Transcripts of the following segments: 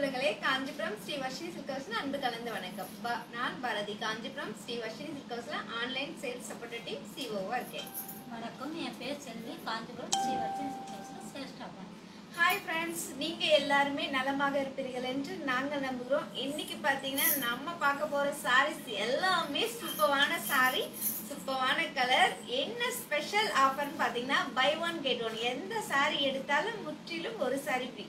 உள்ளங்களே காஞ்சிபுரம் ஸ்ரீ வர்ஷினி சில்கர்ஸ்ல அன்பு கலந்த வணக்கம் ப- நான் பாரதி காஞ்சிபுரம் ஸ்ரீ வர்ஷினி சில்கர்ஸ்ல ஆன்லைன் சேல்ஸ் சப்போர்ட் டீம் சிஓவா இருக்கேன் வணக்கம் என் பேர் செல்வி காஞ்சிபுரம் ஸ்ரீ வர்ஷன் சிக்ஸஸில் சேல்ஸ் ஸ்டாஃப் ஹாய் ஃப்ரெண்ட்ஸ் நீங்க எல்லாருமே நலமாக இருப்பீர்கள் என்று நாங்கள் நம்புகிறோம் இன்னைக்கு பாத்தீங்கன்னா நம்ம பார்க்க போற சாரீஸ் எல்லாமே சூப்பரான சாரி சூப்பரான கலர் என்ன ஸ்பெஷல் ஆஃபர்னு பாத்தீங்கன்னா பை ஒன் கெட் ஒன் எந்த சாரி எடுத்தாலும் முற்றிலும் ஒரு சாரி ஃப்ரீ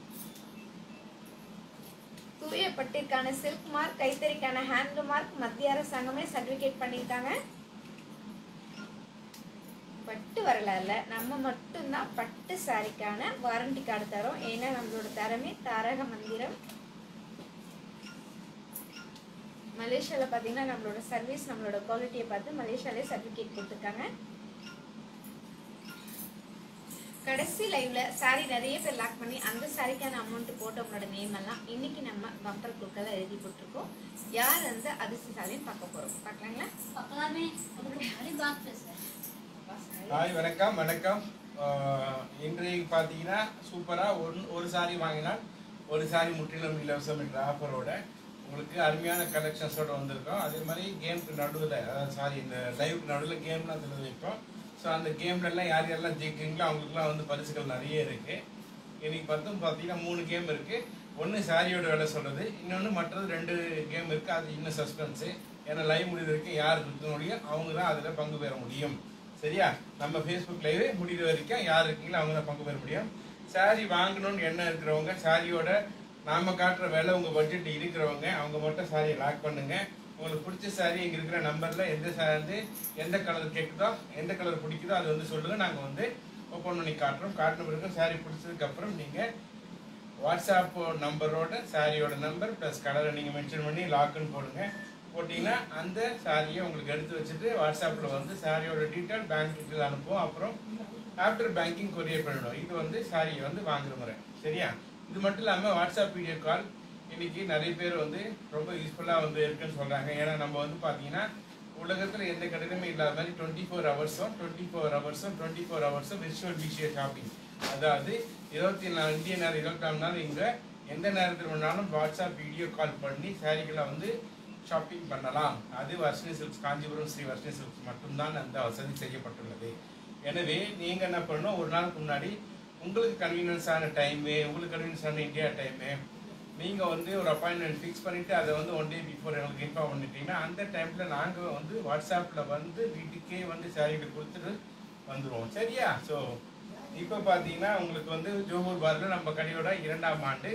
தூய பட்டிற்கான சில்க் மார்க் கைத்தறிக்கான ஹேண்ட்லூம் மார்க் மத்திய அரசாங்கமே சர்டிபிகேட் பண்ணிட்டாங்க பட்டு வரலாறுல நம்ம மட்டும்தான் பட்டு சாரிக்கான வாரண்டி கார்டு தரோம் ஏன்னா நம்மளோட தரமே தாரக மந்திரம் மலேசியாவில் பார்த்தீங்கன்னா நம்மளோட சர்வீஸ் நம்மளோட குவாலிட்டியை பார்த்து மலேசியாலே சர்டிஃபிகேட் கொடுத்துருக்காங்க கடைசி லைவ்ல சாரி நிறைய பேர் லாக் பண்ணி அந்த சாரிக்கான அமௌண்ட் போட்டவங்களோட நேம் எல்லாம் இன்னைக்கு நம்ம பம்பர் குக்கல எழுதி போட்டிருக்கோம் யார் அந்த அதிர்ஷ்டசாலின்னு பார்க்க போறோம் பார்க்கலாங்களா பார்க்கலாமே உங்களுக்கு மாதிரி பாக் பேசுகிறேன் ஹாய் வணக்கம் வணக்கம் ஆஹ் இன்றைக்கு பார்த்தீங்கன்னா சூப்பராக ஒரு ஒரு சாரி வாங்கினால் ஒரு சாரி முற்றிலும் இலவசம் என்ற ஆஃபரோட உங்களுக்கு அருமையான கலெக்ஷன்ஸோட வந்திருக்கோம் அதே மாதிரி கேமுக்கு நடுவில் அதாவது சாரி இந்த லைவுக்கு நடுவில் கேம்லாம் அதில் வைப்போம் ஸோ அந்த கேம்லலாம் யார் யாரெல்லாம் ஜெயிக்கிறீங்களோ அவங்களுக்குலாம் வந்து பரிசுகள் நிறைய இருக்குது இன்னைக்கு பார்த்தும் பார்த்தீங்கன்னா மூணு கேம் இருக்கு ஒன்று சாரியோட விலை சொல்றது இன்னொன்று மற்றது ரெண்டு கேம் இருக்கு அது இன்னும் சஸ்பென்ஸு ஏன்னா லைவ் முடிவு வரைக்கும் யார் இருக்க முடியும் அவங்க தான் அதில் பங்கு பெற முடியும் சரியா நம்ம ஃபேஸ்புக் லைவ் முடிகிற வரைக்கும் யார் இருக்கீங்களோ அவங்க தான் பங்கு பெற முடியும் சாரி வாங்கணும்னு எண்ணம் இருக்கிறவங்க சாரியோட நாம காட்டுற விலை உங்க பட்ஜெட் இருக்கிறவங்க அவங்க மட்டும் சாரியை லாக் பண்ணுங்க உங்களுக்கு பிடிச்ச சாரி இங்க இருக்கிற நம்பர்ல எந்த சாரி வந்து எந்த கலர் கேட்குதோ எந்த கலர் பிடிக்குதோ அது வந்து சொல்லுங்க நாங்க வந்து ஓப்பன் பண்ணி காட்டுறோம் காட்டின பிறகு சாரி பிடிச்சதுக்கு அப்புறம் நீங்க வாட்ஸ்அப் நம்பரோட சாரியோட நம்பர் ப்ளஸ் கலரை நீங்கள் மென்ஷன் பண்ணி லாக்குன்னு போடுங்க போட்டிங்கன்னா அந்த சாரியை உங்களுக்கு எடுத்து வச்சுட்டு வாட்ஸ்அப்பில் வந்து சாரியோட டீட்டெயில் பேங்க் டீட்டெயில் அனுப்புவோம் அப்புறம் ஆஃப்டர் பேங்கிங் கொரியர் பண்ணிடும் இது வந்து சாரியை வந்து வாங்குற முறை சரியா இது மட்டும் இல்லாமல் வாட்ஸ்அப் வீடியோ கால் இன்னைக்கு நிறைய பேர் வந்து ரொம்ப யூஸ்ஃபுல்லாக வந்து இருக்குன்னு சொல்கிறாங்க ஏன்னா நம்ம வந்து பார்த்தீங்கன்னா உலகத்தில் எந்த கடையிலுமே இல்லாத மாதிரி டுவெண்ட்டி ஃபோர் ஹவர்ஸும் டுவெண்ட்டி ஃபோர் ஹவர்ஸும் டுவெண்ட்டி ஃபோர் ஹவர்ஸும் விர்ச்சுவல் விஷய ஷாப்பிங் அதாவது இருபத்தி நாலு இந்திய நேரம் இருபத்தி நாலு நாள் இங்கே எந்த நேரத்தில் வேணாலும் வாட்ஸ்அப் வீடியோ கால் பண்ணி சாரிகளை வந்து ஷாப்பிங் பண்ணலாம் அது வர்ஷினி சில்க்ஸ் காஞ்சிபுரம் ஸ்ரீ வர்ஷினி சில்க்ஸ் மட்டும்தான் அந்த வசதி செய்யப்பட்டுள்ளது எனவே நீங்கள் என்ன பண்ணணும் ஒரு நாளுக்கு முன்னாடி உங்களுக்கு கன்வீனியன்ஸான டைமு உங்களுக்கு கன்வீனியன்ஸான இந்தியா டைமு நீங்கள் வந்து ஒரு அப்பாயின்மெண்ட் ஃபிக்ஸ் பண்ணிவிட்டு அதை வந்து ஒன் டே பிஃபோர் எங்களுக்கு இன்ஃபார்ம் பண்ணிட்டீங்கன்னா அந்த டைமில் நாங்கள் வந்து வாட்ஸ்அப்பில் வந்து வீட்டுக்கே வந்து சாரிகள் கொடுத்துட்டு வந்துடுவோம் சரியா ஸோ இப்போ பார்த்தீங்கன்னா உங்களுக்கு வந்து ஜோஹூர் பார்ல நம்ம கடையோட இரண்டாம் ஆண்டு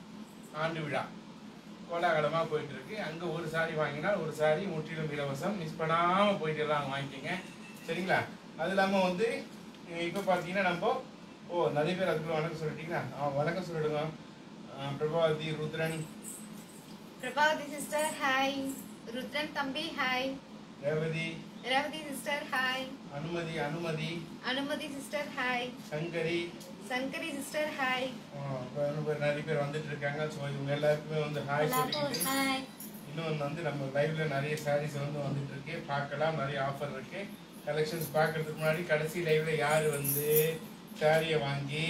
ஆண்டு விழா கோலாகலமாக போயிட்டு இருக்கு அங்கே ஒரு சாரி வாங்கினா ஒரு சாரி முற்றிலும் இலவசம் மிஸ் பண்ணாமல் போயிட்டு எல்லாம் வாங்கிக்கோங்க சரிங்களா அது இல்லாமல் வந்து இப்போ பார்த்தீங்கன்னா நம்ம ஓ நிறைய பேர் அதுக்குள்ள வணக்கம் சொல்லிட்டீங்களா ஆ வணக்கம் சொல்லிடுங்க ஆ, பிரபாவதி ருத்ரன் பிரபாவதி சிஸ்டர் ஹாய் ருத்ரன் தம்பி hi Revathi Revathi sister hi Anumathi Anumathi Anumathi sister hi Sankari Sankari sister hi ஆ, இப்ப இன்னும் பேர் நிறைய பேர் வந்துட்டு இருக்காங்க ஸோ இவங்க எல்லாருக்குமே வந்து ஹாய் எல்லாருக்கும் ஒரு சொல்லிட்டு ஹாய் இன்னொன்று வந்து நம்ம லைவ்ல நிறைய சாரீஸ் வந்து வந்துட்டு இருக்கு பார்க்கலாம் நிறைய ஆஃபர் இருக்கு கலெக்ஷன்ஸ் பார்க்கறதுக்கு முன்னாடி கடைசி லைவ்ல யார் வந்து சாரியை வாங்கி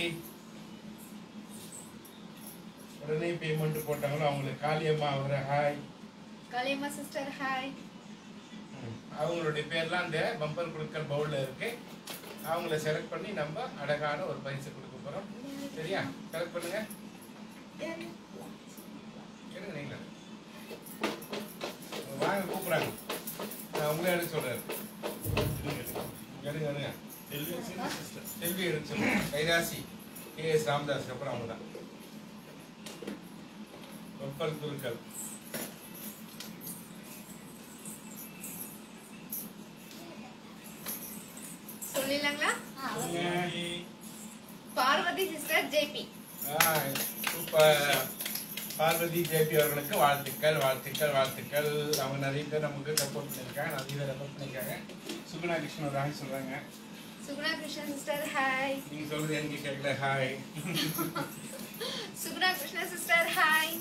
உடனே பேமெண்ட் போட்டாங்களோ அவங்களுக்கு காளியம்மா அவரை ஹாய் காளியம்மா சிஸ்டர் ஹாய் அவங்களுடைய பேர்லாம் அந்த பம்பர் குழுக்கள் பவுல்ல இருக்கு அவங்கள செலக்ட் பண்ணி நம்ம அழகான ஒரு பரிசு கொடுக்க போறோம் சரியா செலக்ட் பண்ணுங்க எடுங்க நீங்க வாங்க கூப்பிடுறாங்க நான் உங்களை எடுக்க சொல்றேன் எடுங்க எடுங்க செல்வி எடுக்க சொல்றேன் கைராசி கே எஸ் ராமதாஸ் அப்புறம் அவங்க தான் பம்பர் குழுக்கள் சொல்லிடலாங்களா ஆ பார்வதி சிஸ்டர் ஜேபி ஆஹ் சூப்பர் பார்வதி ஜேபி அவர்களுக்கு வாழ்த்துக்கள் வாழ்த்துக்கள் வாழ்த்துக்கள் அவங்க நிறைய பேர் நமக்கு சப்போர்ட் பண்ணியிருக்காங்க நிறைய பேர் சப்போர்ட் பண்ணியிருக்காங்க சுகுணா கிருஷ்ணன் ஒரு ஹாய் சொல்றாங்க சுகுணா கிருஷ்ணன் சிஸ்டர் ஹாய் நீங்க சொல்றது எனக்கு கேட்கல hi Suguna Krishna sister hi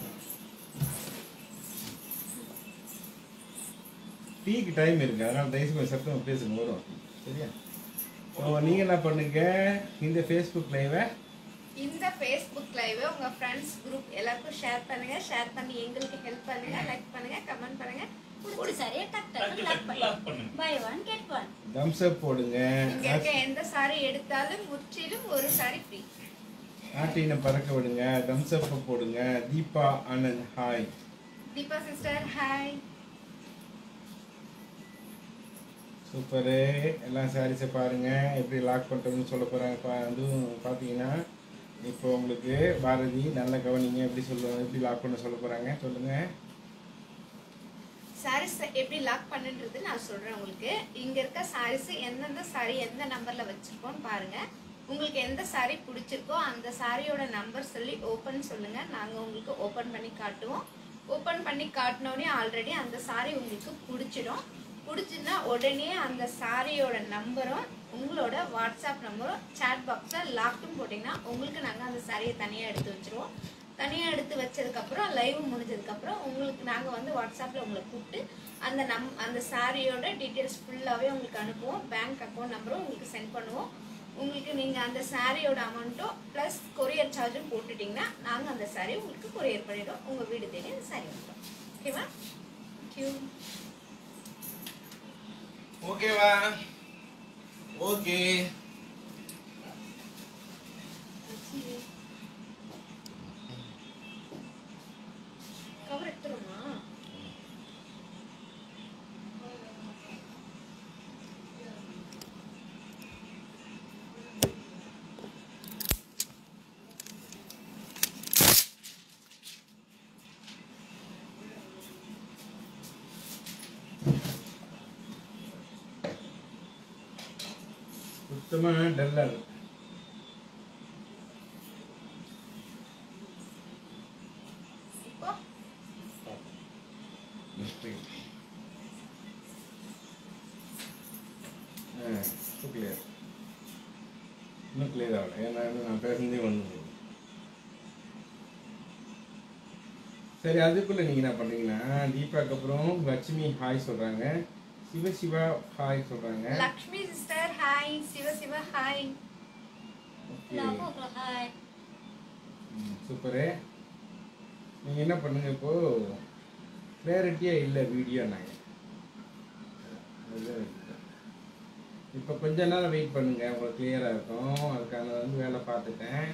டீக்கு டைம் இருக்கு அதனால தயவு கொஞ்சம் சத்தம் பேசுங்க வரும் சரியா ஸோ நீங்கள் என்ன பண்ணுங்க இந்த ஃபேஸ்புக் லைவை இந்த ஃபேஸ்புக் லைவ் உங்க ஃப்ரெண்ட்ஸ் குரூப் எல்லாருக்கும் ஷேர் பண்ணுங்க ஷேர் பண்ணி எங்களுக்கு ஹெல்ப் பண்ணுங்க லைக் பண்ணுங்க கமெண்ட் பண்ணுங்க பிடிச்ச சரியா டக் டக் லாக் பண்ணு buy one get one thumbs up போடுங்க இங்க இருக்க எந்த சாரி எடுத்தாலும் முற்றிலும் ஒரு சாரி ஃப்ரீ ஆட்டினை பறக்க விடுங்க தம்ஸ் அப் போடுங்க Deepa Anand hi Deepa sister hi super எல்லாம் சாரீஸை பாருங்க எப்படி லாக் பண்ணுறதுன்னு சொல்ல போகிறாங்க பா அதுவும் பார்த்தீங்கன்னா இப்போ உங்களுக்கு பாரதி நல்ல கவனிங்க எப்படி சொல்லுவாங்க எப்படி லாக் பண்ண சொல்ல போகிறாங்க சொல்லுங்கள் சாரீஸ் எப்படி லாக் பண்ணுன்றது நான் சொல்றேன் உங்களுக்கு இங்க இருக்க சாரீஸ் எந்தெந்த சாரி எந்த நம்பர்ல வச்சிருக்கோம்னு பாருங்க உங்களுக்கு எந்த சாரி பிடிச்சிருக்கோ அந்த சாரியோட நம்பர் சொல்லி ஓப்பன் சொல்லுங்க நாங்க உங்களுக்கு ஓப்பன் பண்ணி காட்டுவோம் ஓப்பன் பண்ணி காட்டினோடனே ஆல்ரெடி அந்த சாரி உங்களுக்கு பிடிச்சிடும் பிடிச்சுன்னா உடனே அந்த சாரியோட நம்பரும் உங்களோட வாட்ஸ்அப் நம்பரும் சேட் பாக்ஸில் லாக்டும் போட்டிங்கன்னா உங்களுக்கு நாங்கள் அந்த சாரியை தனியாக எடுத்து வச்சிருவோம் தனியாக எடுத்து வச்சதுக்கப்புறம் லைவ் முடிஞ்சதுக்கப்புறம் உங்களுக்கு நாங்கள் வந்து வாட்ஸ்அப்பில் உங்களை கூப்பிட்டு அந்த நம் அந்த சாரியோட டீட்டெயில்ஸ் ஃபுல்லாகவே உங்களுக்கு அனுப்புவோம் பேங்க் அக்கௌண்ட் நம்பரும் உங்களுக்கு சென்ட் பண்ணுவோம் உங்களுக்கு நீங்கள் அந்த சாரியோட அமௌண்ட்டும் ப்ளஸ் கொரியர் சார்ஜும் போட்டுட்டிங்கன்னா நாங்கள் அந்த சாரி உங்களுக்கு கொரியர் பண்ணிடுவோம் உங்கள் வீடு தேடி அந்த சாரி வந்துடும் ஓகேவா தேங்க்யூ ஓகேவா ஓகே கவர் எடுத்துருமா சுத்தமாக டல்லாக இருக்கு இப்போ ஆ இப்போ கிளியர் இன்னும் கிளியர் ஆகல ஏன்னா இன்னும் நான் பேசுனதே வந்து சரி அதுக்குள்ள நீங்க என்ன பண்றீங்கன்னா தீபாக்கு அப்புறம் லட்சுமி ஹாய் சொல்றாங்க சிவ சிவா ஹாய் சொல்றாங்க Lakshmi sister hi Siva Siva hi Okay. லாபோ ஹாய் ம், சூப்பரு நீங்க என்ன பண்ணுங்க இப்போ கிளாரிட்டியே இல்லை வீடியோ நாங்கள் இப்போ கொஞ்ச நேரம் வெயிட் பண்ணுங்க உங்களுக்கு கிளியரா இருக்கும் அதுக்கான வந்து வேலை பார்த்துட்டேன்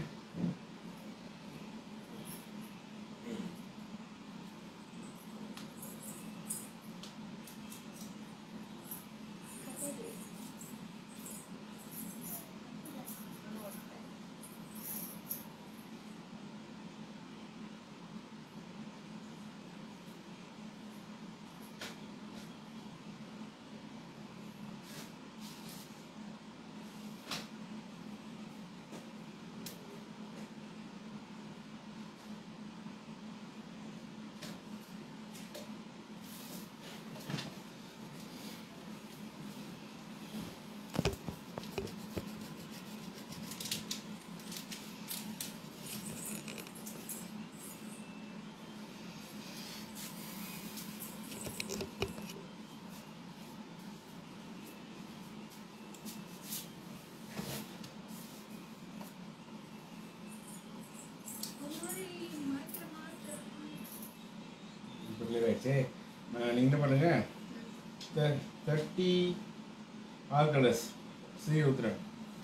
இப்போ கிளியர் ஆயிடுச்சு நீங்கள் என்ன பண்ணுங்க thirty all colours Sri Uthran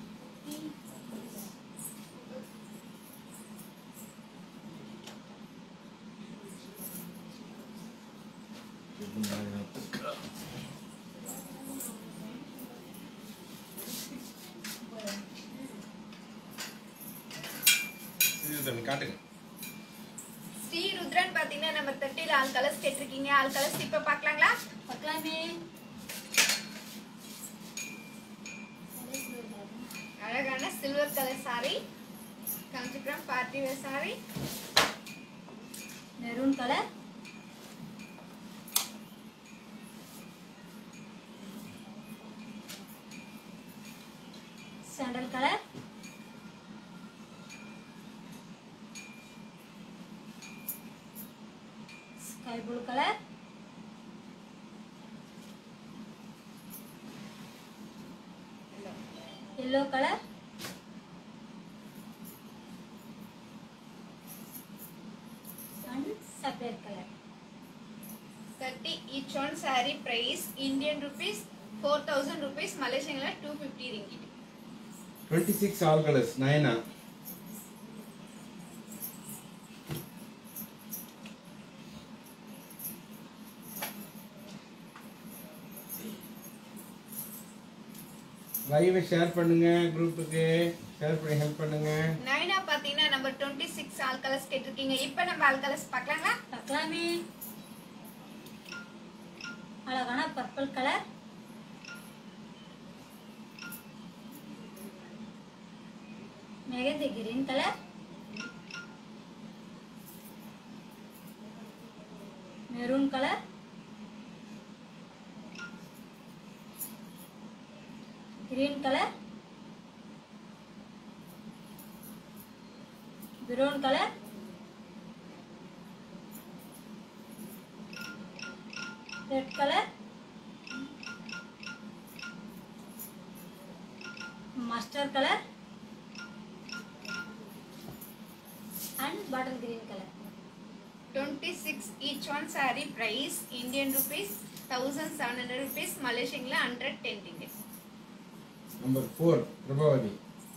Sri காட்டுங்க ஸ்ரீ ருத்ரன் பாத்தீங்கன்னா நம்ம தட்டில ஆல் கலர்ஸ் கேட்டிருக்கீங்க ஆல் கலர்ஸ் இப்ப பார்க்கலாங்களா பார்க்கலாமே அழகான silver colour sari Kanchipuram party wear sari maroon colour sandal colour sky blue colour yellow colour sapphire colour thirty each one saree price Indian rupees four thousand rupees மலேசியன்ல two fifty ringgit twenty six all colours Nayana லைவை share பண்ணுங்க குரூப்புக்கு share பண்ணி help பண்ணுங்க நைனா பாத்தீங்கன்னா நம்ம twenty six all colours கேட்டிருக்கீங்க இப்போ நம்ம ஆல் கலர்ஸ் பார்க்கலாங்களா பார்க்கலாமே அழகான purple colour mehndi green colour maroon colour green colour brown colour red colour mustard colour and bottle green colour twenty six each one saree price Indian rupees thousand seven hundred rupees மலேசியன்ல hundred ten ringgit number four Prabhavathi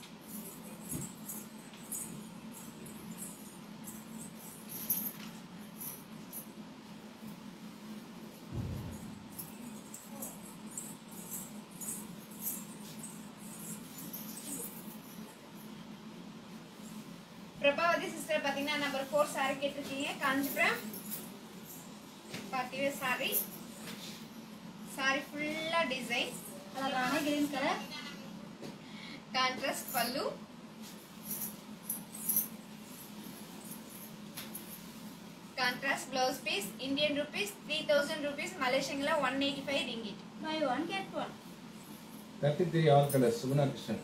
Prabhavathi sister பாத்தீங்கன்னா number four saree கேட்டிருக்கீங்க Kanchipuram party wear saree saree ஃபுல்லா design அழகான green colour contrast பல்லு contrast blouse piece Indian rupees three thousand rupees மலேசியன்ல one eighty five ringgit buy one get one thirty three all colours Suguna Krishnan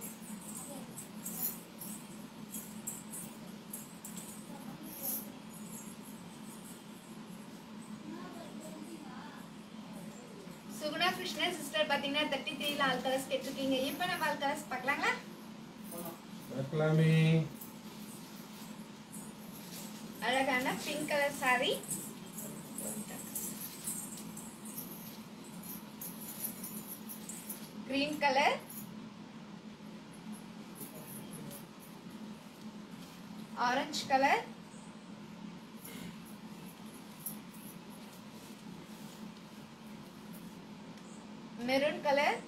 Suguna Krishnan sister பாத்தீங்கன்னா thirty த்ரீல all colours கேட்டிருக்கீங்க இப்போ நம்ம all colours பார்க்கலாங்களா பார்க்கலாமே அழகான pink colour saree green colour orange colour maroon colour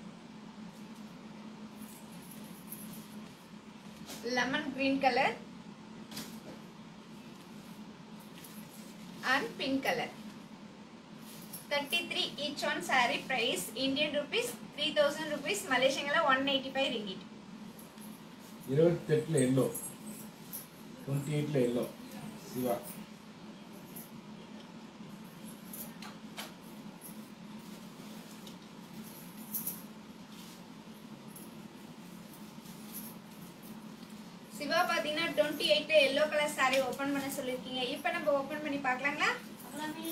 lemon green colour and pink color. 33 each one saree price Indian rupees 3000 rupees Malaysian 185 ringgit. இருபத்தெட்டில் yellow twenty எயிட்டில் yellow Siva Siva பாத்தீங்கன்னா twenty eight yellow colour saree open பண்ண சொல்லிருக்கீங்க இப்போ நம்ம open பண்ணி பார்க்கலாங்களா பார்க்கலாமே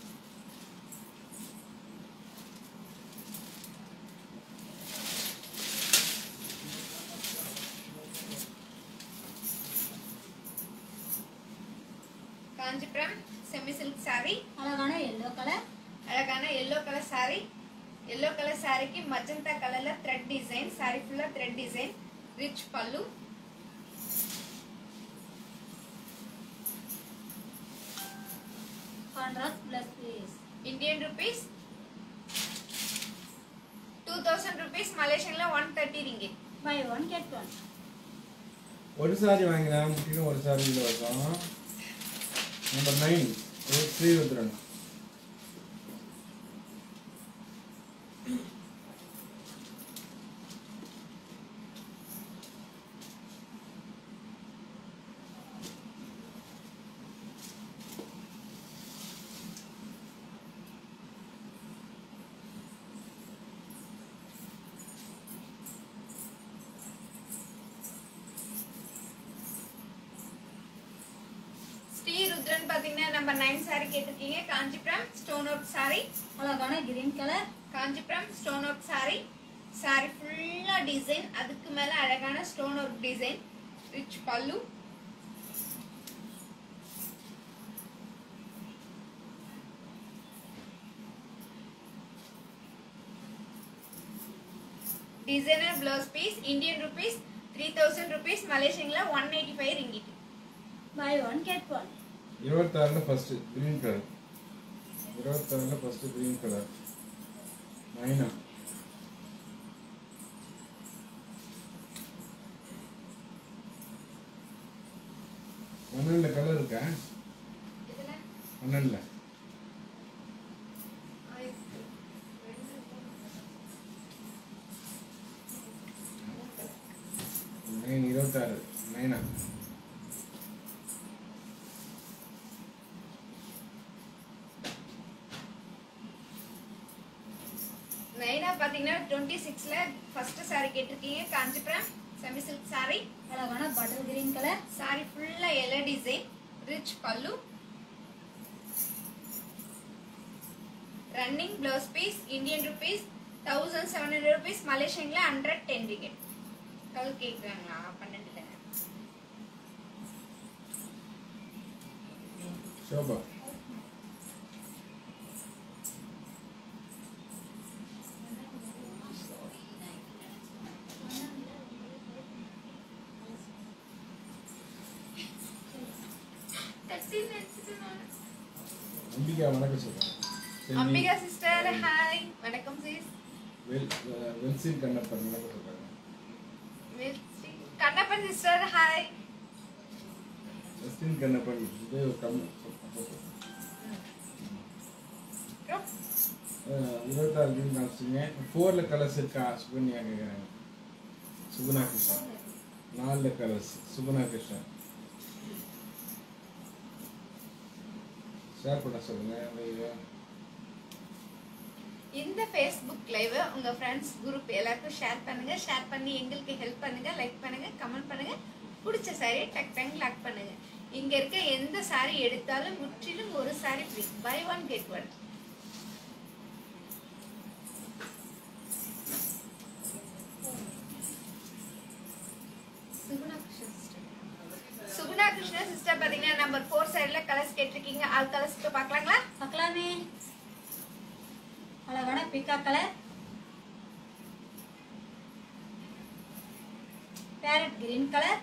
காஞ்சிபுரம் செமி சில்க் saree அழகான எல்லோ கலர் அழகான yellow colour saree yellow colour சாரிக்கு மஜந்தா கலர்ல த்ரெட் டிசைன் saree ஃபுல்லா த்ரெட் டிசைன் ரிச் பல்லு contrast plus piece Indian rupees two thousand rupees மலேசியன்ல one thirty ringgit buy one get one ஒரு சாரி வாங்கினா முற்றிலும் ஒரு சாரி இலவசம் நம்பர் நைன் ஸ்ரீருத்ரன் ஸ்ரீ ருத்ரன் பாத்தீங்கன்னா நம்ம நைன் saree கேட்டிருக்கீங்க காஞ்சிபுரம் ஸ்டோன் ஒர்க் saree அழகான green colour Kanchipuram stone work saree saree ஃபுல்லா டிசைன் அதுக்கு மேல அழகான stone work design rich pallu designer blouse piece Indian rupees three thousand rupees மலேசியன்ல one eighty five ringgit buy one get one இருபத்தாறுல first green colour இருபத்தாறுல first green colour நைனா பன்னெண்டுல colour இருக்கா இதுல பன்னெண்டுல நைன் இருபத்தாறு நைனா நைனா பாத்தீங்கன்னா டுவெண்ட்டி சிக்ஸ்ல ஃபர்ஸ்ட் saree கேட்டிருக்கீங்க காஞ்சிபுரம் செமி சில்க் saree அழகான பட்டர் கிரீன் கலர் saree ஃபுல்லா yellow design rich pallu running blouse piece Indian rupees thousand seven hundred rupees மலேசியன்ல ஹண்ட்ரட் டென் ரிகெட் கல் கேட்குறாங்களா பன்னெண்டுல சோபா அம்பிகா வணக்கம் சொல்றேன் செல்வி, அம்பிகா சிஸ்டர் ஹாய் வணக்கம் சிஸ் வெல் வெல்சில் கண்ணப்பன் வணக்கம் சொல்றாங்க கண்ணப்பன் சிஸ்டர் ஹாய் வெஸ்டின் கண்ணப்பன் இது கம் இருபத்தாறு கிரீன் காமிச்சிங்க ஃபோரில் கலர்ஸ் இருக்கா சுகன்யா கேட்குறாங்க சுகுணா கிருஷ்ணன் நாலில் கலர்ஸ் சுகுணா கிருஷ்ணன் ஷேர் பண்ண சொல்லுங்க ஐயோ. இந்த ஃபேஸ்புக் லைவ் உங்க ஃப்ரெண்ட்ஸ் குரூப் எல்லாருக்கும் ஷேர் பண்ணுங்க ஷேர் பண்ணி எங்களுக்கு ஹெல்ப் பண்ணுங்க லைக் பண்ணுங்க கமெண்ட் பண்ணுங்க பிடிச்ச சாரியை டக் டக் லாக் பண்ணுங்க இங்க இருக்க எந்த சாரி எடுத்தாலும் முற்றிலும் ஒரு sari free buy one get one Suguna Krishnan sister. Suguna Krishna sister பாத்தீங்கன்னா நம்பர் ஃபோர் சைடுல கலர்ஸ் கேட்டிருக்கீங்க ஆல் கலர்ஸ் பார்க்கலாங்களா பார்க்கலாமே அழகான பிக்கா colour parrot green colour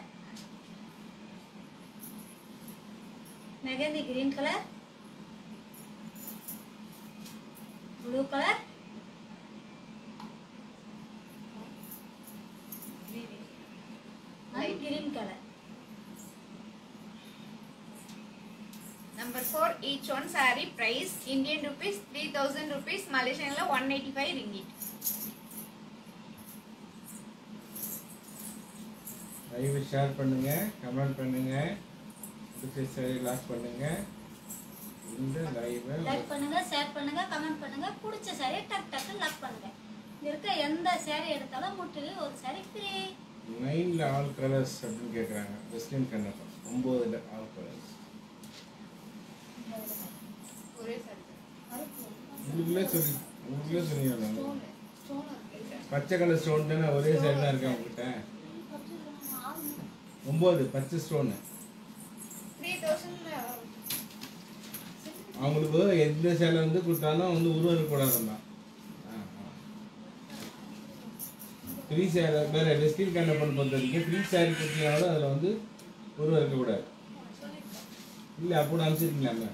mehndi green colour blue colour light green colour Number four, each one saree price Indian rupees 3000 rupees, Malaysian la 185 ringgit. Live share பண்ணுங்க comment பண்ணுங்க பிடிச்ச சரி லாக் பண்ணுங்க இந்த லைவை லைக் பண்ணுங்க ஷேர் பண்ணுங்க கமெண்ட் பண்ணுங்க பிடிச்ச சாரியை டக் டக்கு லாக் பண்ணுங்க இங்க இருக்க எந்த சாரி எடுத்தாலும் முற்றிலும் ஒரு சாரி ஃப்ரீ நைன்ல ஆல் கலர்ஸ் அப்படின்னு கேட்குறாங்க வெஸ்டர்ன் கண்ணப்பன் ஒம்போதுல ஆல் கலர்ஸ் உங்களுக்குள்ளே சொல்லி உங்களுக்குள்ளே சொன்னீங்க பச்சை கலர் ஸ்டோன் தானே ஒரே சைடு தான் இருக்கா உங்ககிட்ட ஒம்பது பச்சை ஸ்டோனு 3000 அவங்களுக்கு எந்த சேலை வந்து கொடுத்தாலும் வந்து உருவம் இருக்கக்கூடாதும்மா ஃப்ரீ சேலை வேற வெஸ்டில் கண்ணப்பன் பொறுத்த வரைக்கும் ஃப்ரீ சேரீ கொடுத்தீங்கனாலும் அதில் வந்து உருவம் இருக்கக்கூடாது இல்லை அப்போ அனுப்பிச்சிருக்கீங்களாமே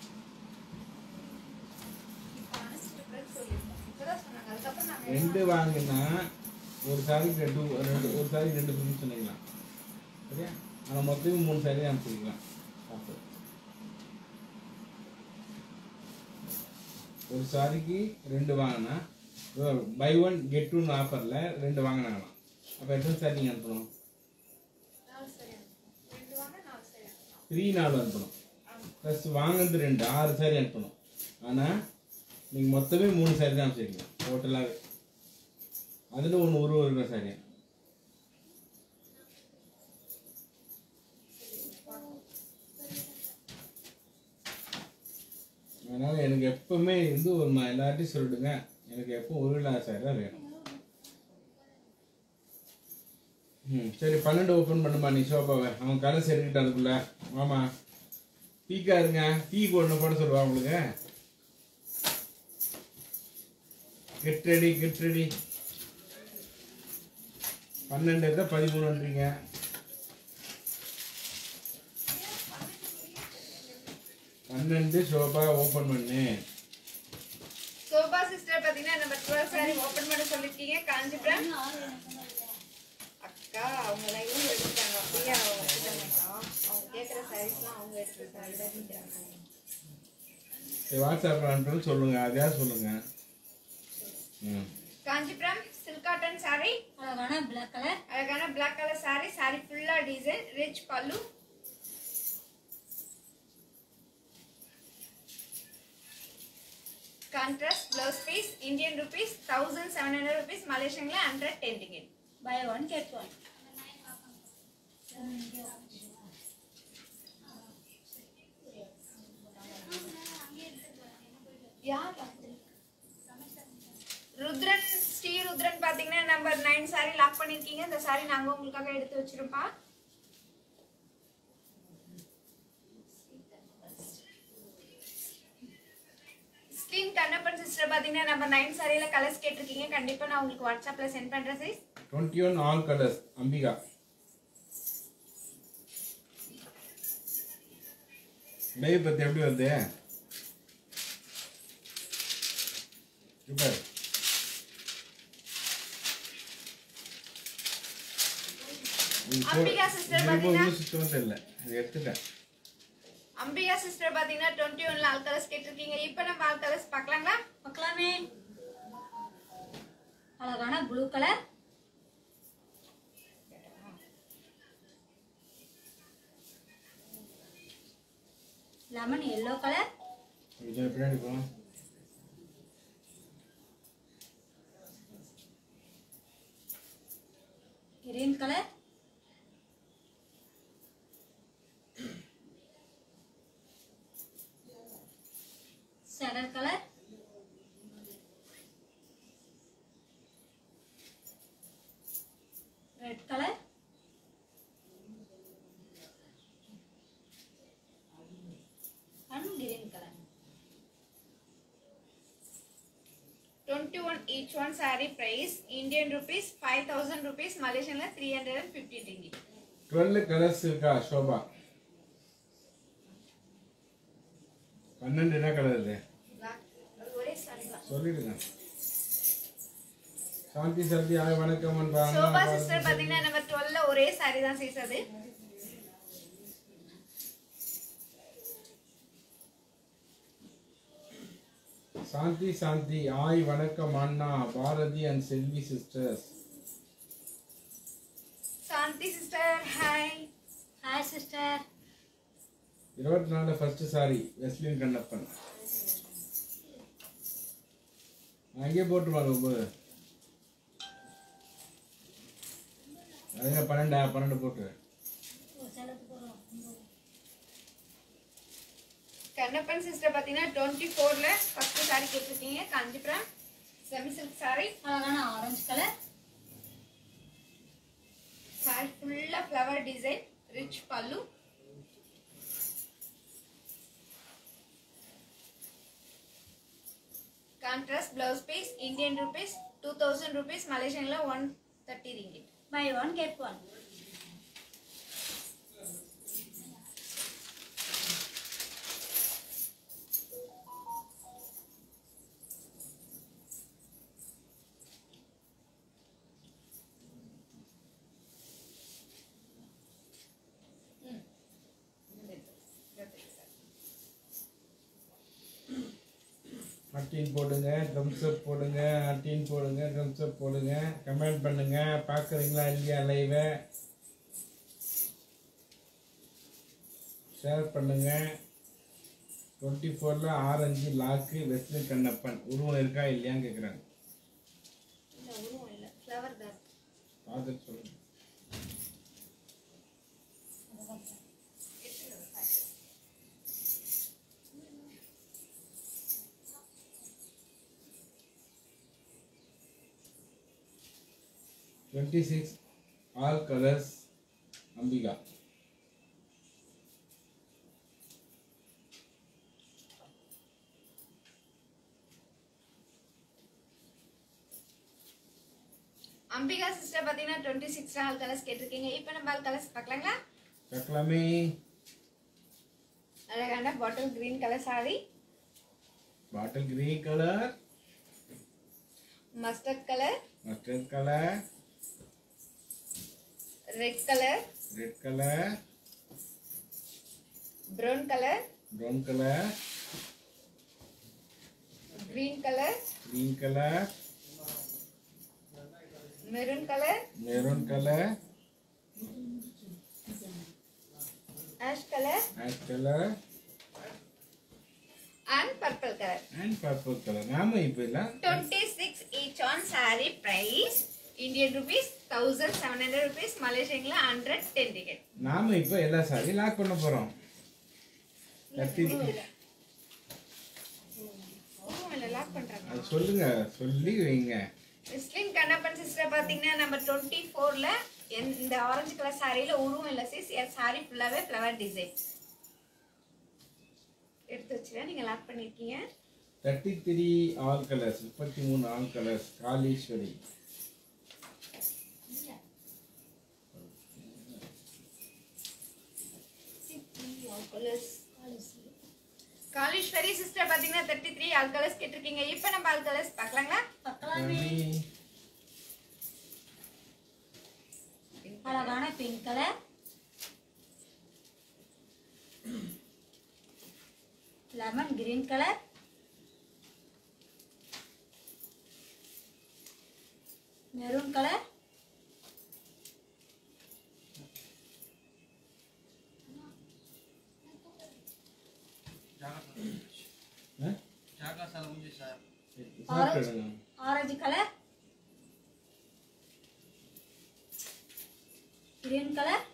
ரெண்டு வாங்கினா ஒரு சாரிக்கு ரெண்டு ரெண்டு ஒரு சாரி ரெண்டு ஃப்ரீ சொன்னீங்களா சரியா ஆனால் மொத்தம் மூணு சாரி அனுப்பிச்சிருக்கலாம் ஆஃபர் ஒரு சாரிக்கு ரெண்டு வாங்கினா பை ஒன் கெட் டூன்னு ஆஃபரில் ரெண்டு வாங்கினாங்களாம் அப்போ எத்தனை சாரி நீங்கள் அனுப்பணும் த்ரீ நாலு அனுப்பணும் ப்ளஸ் வாங்கினது ரெண்டு ஆறு சாரி அனுப்பணும் ஆனால் நீங்கள் மொத்தமே மூணு சாரி தான் அனுப்பிச்சிருக்கீங்க டோட்டலாகவே அதில் ஒன்று உருவம் இருக்கிற சாரி அதனால் எனக்கு எப்பவுமே வந்து ஒரு ம- எல்லார்ட்டையும் சொல்லிடுங்க எனக்கு எப்போ ஒரு இல்லாத சாரி தான் வேணும் ம் சரி பன்னெண்டு ஓப்பன் பண்ணுமா நீ ஷோபாவை அவன் கலர்ஸ் எடுக்கிட்டு அதுக்குள்ள ஆமா டீக்கா இருங்க டீ ஒன்று போட சொல்லுவா உங்களுக்கு கெட் ரெடி கெட் ரெடி பன்னெண்டு இருந்தால் பதிமூணுன்றீங்க பன்னெண்டு சோபா ஓப்பன் பண்ணு சோபா சிஸ்டர் பாத்தீங்கன்னா நம்ம டுவெல் சாரி ஓபன் பண்ண சொல்லிருக்கீங்க காஞ்சிபுரம் அக்கா அவங்க லைவும் எடுத்தாங்க அப்படியே அவங்க வந்துட்டாங்கக்கா அவங்க கேட்குற சாரீஸ்லாம் அவங்க எடுத்து சாரி தான் நிற்கிறாங்க சரி வாட்ஸ்அப்பில் அனுப்புன்னு சொல்லுங்க அதையா சொல்லுங்க ம் காஞ்சிபுரம் சில்க் காட்டன் சாரி அழகான பிளாக் கலர் அழகான பிளாக் கலர் சாரி சாரி ஃபுல்லா டிசைன் ரிச் பல்லு contrast blouse piece Indian rupees thousand seven hundred rupees மலேசியன்ல hundred ten ticket buy one get one யார் ருத்ரன் ஸ்ரீ ருத்ரன் பாத்தீங்கன்னா நம்பர் நைன் சாரி லாக் பண்ணிருக்கீங்க இந்த சாரி நாங்க உங்களுக்காக எடுத்து வச்சிருப்போம் ஸ்கின் கண்ணப்பன் சிஸ்டர் பாத்தீங்கன்னா நம்பர் நைன் சாரியில கலர்ஸ் கேட்டிருக்கீங்க கண்டிப்பா நான் உங்களுக்கு வாட்ஸ்அப்ல சென்ட் பண்றேன் size twenty one all colours Ambika live பற்றி எப்படி வருது சூப்பர் அம்பிகா sister பாத்தீங்கன்னா- சுத்தமாக தெரியல இது எடுத்துட்டேன் அம்பிகா சிஸ்டர் பாத்தீங்கன்னா டுவெண்ட்டி ஒன்ல ஆல் கலர்ஸ் கேட்டிருக்கீங்க இப்போ நம்ம ஆல் கலர்ஸ் பார்க்கலாங்களா பார்க்கலாமே அழகான blue colour lemon yellow colour கொஞ்சம் பின்னாடி போகலாம் கிரீன் கலர் சடர் colour red colour and green colour twenty one each one sari price Indian rupees five thousand rupees மலேசியன்ல த்ரீ ஹண்ட்ரட் அண்ட் ஃபிஃப்டி டிங்கி டுவெல் கலர்ஸ் இருக்கா ஷோபா பன்னெண்டு என்ன கலர் இது ஒரே சாரி தான் சொல்லிடுங்க சாந்தி சாந்தி ஆய் வணக்கம் சோபா சிஸ்டர் பாத்தீங்கன்னா நம்ம டுவெல்ல ஒரே சாரி தான் சைஸ் அது சாந்தி சாந்தி ஆய் வணக்கம் அண்ணா Bharathi and Selvi sisters Shanti sister hi hi sister இருபத்தி நாலு ஃபர்ஸ்ட் சாரி வெஸ்லின் கண்ணப்பன் அங்கேயே போட்டுருவாங்க ஒன்பது அதுங்க பன்னெண்டா பன்னெண்டு போட்டு கண்ணப்பன் சிஸ்டர் பாத்தீங்கன்னா டுவெண்ட்டி ஃபோர்ல ஃபர்ஸ்ட் சாரி கேட்டிருக்கீங்க காஞ்சிபுரம் செமி சில்க் சாரி அழகான ஆரஞ்சு கலர் சாரி ஃபுல்லா ஃப்ளவர் டிசைன் ரிச் பல்லு contrast blouse piece Indian rupees two thousand rupees மலேசியன்ல one thirty ringgit buy one get one அட்டின் போடுங்க தம்ஸ் அப் போடுங்க அட்டின் போடுங்க தம்ஸ் அப் போடுங்க கமெண்ட் பண்ணுங்க பார்க்குறீங்களா இல்லையா லைவை ஷேர் பண்ணுங்க டுவெண்ட்டி ஃபோரில் ஆரஞ்சு லாக்கு வெஸ்லின் கண்ணப்பன் உருவம் இருக்கா இல்லையான்னு கேட்குறாங்க இல்ல உருவம் இல்ல ஃப்ளவர் தான் பார்த்துட்டு சொல்லுங்க twenty six all colours Ambika Ambika sister பாத்தீங்கன்னா டுவெண்ட்டி சிக்ஸ் ஆல் கலர்ஸ் கேட்டிருக்கீங்க இப்போ நம்ம ஆல் கலர்ஸ் பார்க்கலாங்களா பார்க்கலாமே அழகான bottle green colour sari bottle green colour mustard colour mustard colour red colour red colour brown colour brown colour green colour green colour maroon colour maroon colour ash colour ash colour and purple colour and purple colour நாம இப்போ இல்லை twenty six each one sari price Indian rupees thousand seven hundred rupees மலேசியங்களா hundred ten ticket நாம இப்போ எல்லா sorry lock பண்ண போறோம் கட்டி லாக் பண்றாங்க அது சொல்லுங்க சொல்லி வைங்க முஸ்லிம் கண்ணப்பன் சிஸ்டர் பாத்தீங்கன்னா நம்ம டுவெண்ட்டி ஃபோர்ல இந்த ஆரஞ்சு கலர் சாரியில உருவம் இல்லை சிஸ் சாரி ஃபுல்லாவே ஃப்ளவர் டிசைன் எடுத்து வச்சுருவேன் நீங்க லாக் பண்ணிருக்கீங்க தேர்ட்டி த்ரீ ஆல் கலர்ஸ் முப்பத்தி மூணு all colours Kaleeswari Kaleeswari sister பாத்தீங்கன்னா தேர்ட்டி த்ரீ ஆல் கலர்ஸ் கேட்டிருக்கீங்க இப்போ நம்ம ஆல் கலர்ஸ் பார்க்கலாங்களா பார்க்கலாமே அழகான pink colour lemon green colour maroon colour சாப்பிடுங்க orange colour green colour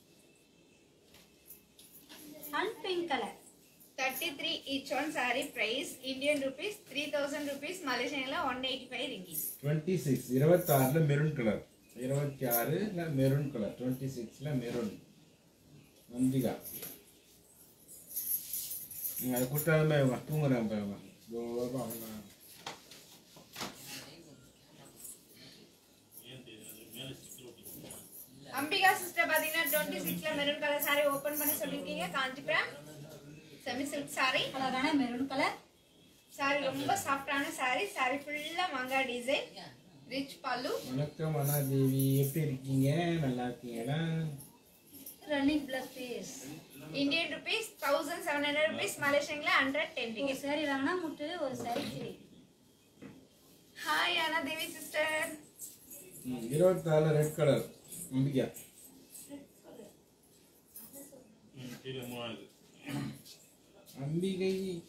and pink colour thirty three each one sari price Indian rupees three thousand rupees மலேசியன்ல one eighty five ringgit twenty six இருபத்தாறில் maroon colour இருபத்தி ஆறில் maroon colour twenty சிக்ஸில் maroon Nandhika நீங்கள் அதை கொடுத்தாலுமே இவங்க தூங்குறேன் இப்போ இவங்க இதோ பாருங்க. அம்பிகா சிஸ்டர் பாத்தீங்கன்னா டுவெண்ட்டி சிக்ஸ்ல மெரூன் கலர் சாரி ஓபன் பண்ணி சொல்லிருக்கீங்க காஞ்சிபுரம் செமி சில்க் சாரி அழகான மெரூன் கலர் சாரி ரொம்ப சாஃப்டான சாரி சாரி ஃபுல்லா மாங்காய் டிசைன் ரிச் பல்லு வணக்கம் அனாதேவி எப்படி இருக்கீங்க நல்லா இருக்கீங்களா running blouse piece Indian rupees thousand seven hundred rupees மலேசியன்ல ஹண்ட்ரட் டென் ஒரு டிக்கெட் சாரி வாங்கினா முட்டு ஒரு சாரி ஃப்ரீ ஹாய் அனா தேவி சிஸ்டர் ம், இருபத்தாறில் ரெட் கலர் நம்பிக்கை அம்பிகை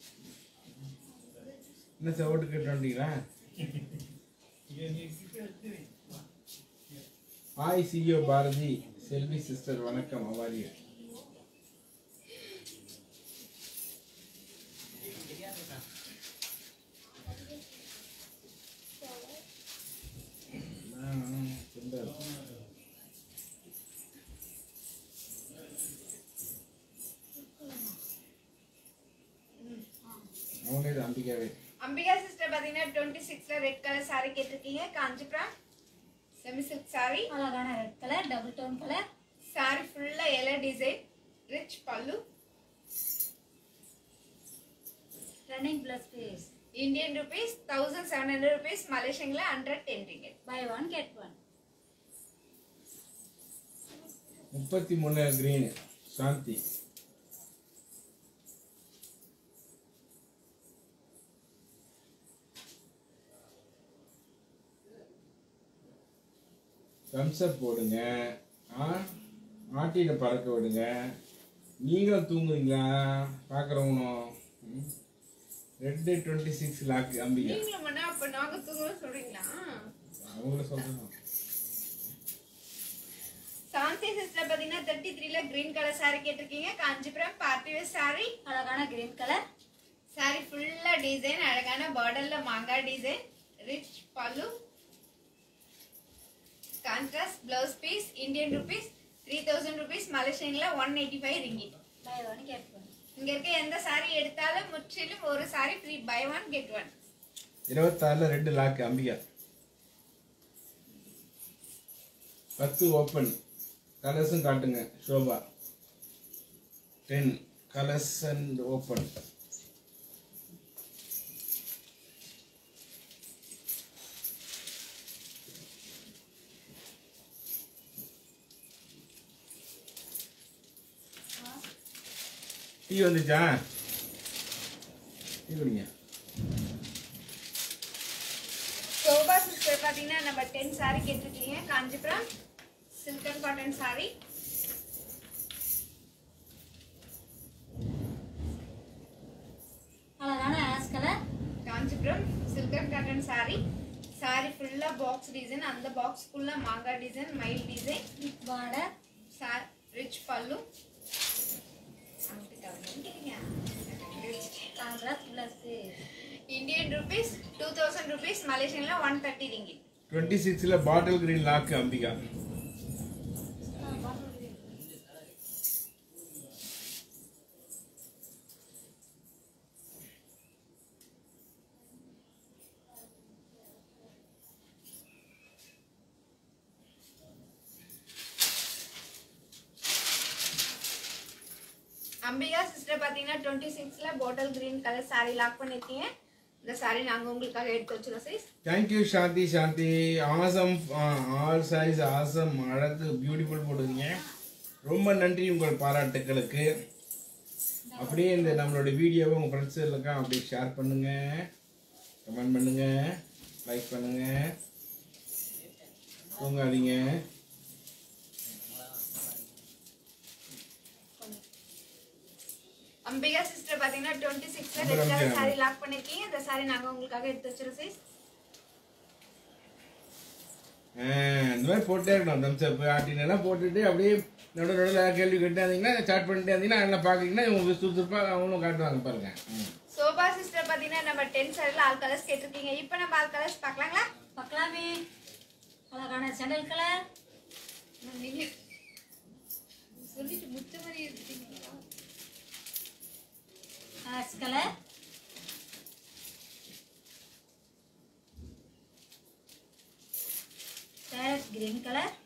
என்ன செவட்டு கேட்டு வந்தீங்களா ஹாய் சிஓ பாரதி செல்வி சிஸ்டர் வணக்கம் அவாரிய சுந்தர் அவனே இது அம்பிகாவே அம்பிகா சிஸ்டர் பாத்தீங்கன்னா டுவெண்ட்டி சிக்ஸ்ல ரெட் கலர் சாரி கேட்டிருக்கீங்க காஞ்சிபுரம் செமி சில்க் சாரி அழகான red colour double tone colour sari ஃபுல்லா yellow design rich pallu running blouse piece Indian rupees thousand seven hundred rupees மலேசியன்ல hundred ten ticket buy one get one முப்பத்தி மூணு கிரீன் சாந்தி thumbs up போடுங்க ஆ ஆட்டியில் பறக்க விடுங்க நீங்களும் தூங்குறீங்களா பார்க்குறவங்களும் red twenty six lock Ambika நீங்களும் பண்ணா அப்ப நாங்க தூங்கணும் சொல்றீங்களா அவங்கள சொல்கிறேன் சாந்தி சிஸ்டர் பாத்தீங்கன்னா தேர்ட்டி த்ரீல கிரீன் கலர் சாரி கேட்டிருக்கீங்க காஞ்சிபுரம் பார்ட்டி வேர் சாரி அழகான கிரீன் கலர் சாரி ஃபுல்லா டிசைன் அழகான பார்டர்ல மாங்காய் டிசைன் ரிச் பல்லு contrast blouse piece Indian rupees three thousand rupees மலேசியன்ல one eighty five ringgit buy one get one இங்க இருக்க எந்த சாரி எடுத்தாலும் முற்றிலும் ஒரு sari free buy one get one இருபத்தாறில் ரெண்டு லாக் அம்பிகா பத்து ஓப்பன் கலர்ஸும் காட்டுங்க Shobha ten colours and open tea வந்துச்சா டீ குடிங்க சோபா சிஸ்டர் பார்த்தீங்கன்னா நம்ம டென் சாரி கேட்டிருக்கீங்க Kanchipuram silk and cotton sari அழகான ash colour Kanchipuram silk and cotton sari sari ஃபுல்லா பாக்ஸ் டிசைன் அந்த பாக்ஸ்க்குள்ள மாங்காய் டிசைன் மயில் design border sir rich pallu contrast blouse Indian rupees two thousand rupees மலேசியன்ல ஒன் தேர்ட்டி ரிங்கி டுவெண்ட்டி சிக்ஸில் bottle green lock Ambika Ambika sister பார்த்தீங்கன்னா டுவெண்ட்டி சிக்ஸில் bottle green colour sari lock பண்ணியிருக்கீங்க இந்த சாரி நாங்கள் உங்களுக்காக எடுத்து வச்சிருக்கோம் size thank you Shanti Shanti awesome all size awesome அழகு பியூட்டிஃபுல் போட்டுருக்கீங்க ரொம்ப நன்றி உங்கள் பாராட்டுக்களுக்கு அப்படியே இந்த நம்மளோட வீடியோவை உங்கள் ஃப்ரெண்ட்ஸுகளுக்கும் அப்படியே ஷேர் பண்ணுங்க கமெண்ட் பண்ணுங்க லைக் பண்ணுங்க தூங்காதீங்க அம்பிகா சிஸ்டர் பார்த்தீங்கன்னா டுவெண்ட்டி சிக்ஸில் அப்புறம் red colour Ambika. Sari lock பண்ணியிருக்கீங்க இந்த சாரி நாங்கள் உங்களுக்காக எடுத்து வச்சிருக்கோம் சைஸ் ஆ, இந்த மாதிரி போட்டே இருக்கணும் தம்ஸ் அப் ஆட்டினெல்லாம் போட்டுட்டு அப்படியே நடு நடுவில் கேள்வி கேட்டாந்தீங்கன்னா ஸ்டார்ட் பண்ணிட்டே இருந்தீங்கன்னா எல்லாம் பார்க்குறீங்கன்னா உங்களுக்கு சுறுசுறுப்பாக அவங்களும் காட்டுவாங்க பாருங்க ம். சோபா சிஸ்டர் பார்த்தீங்கன்னா நம்ம டென் சாரியில் ஆல் கலர்ஸ் கேட்டிருக்கீங்க இப்போ நம்ம ஆல் கலர்ஸ் பார்க்கலாங்களா பார்க்கலாமே அழகான செண்டல் கலர் நீங்க சொல்லிட்டு முத்த மாதிரி இருக்கீங்க ash colour parrot green colour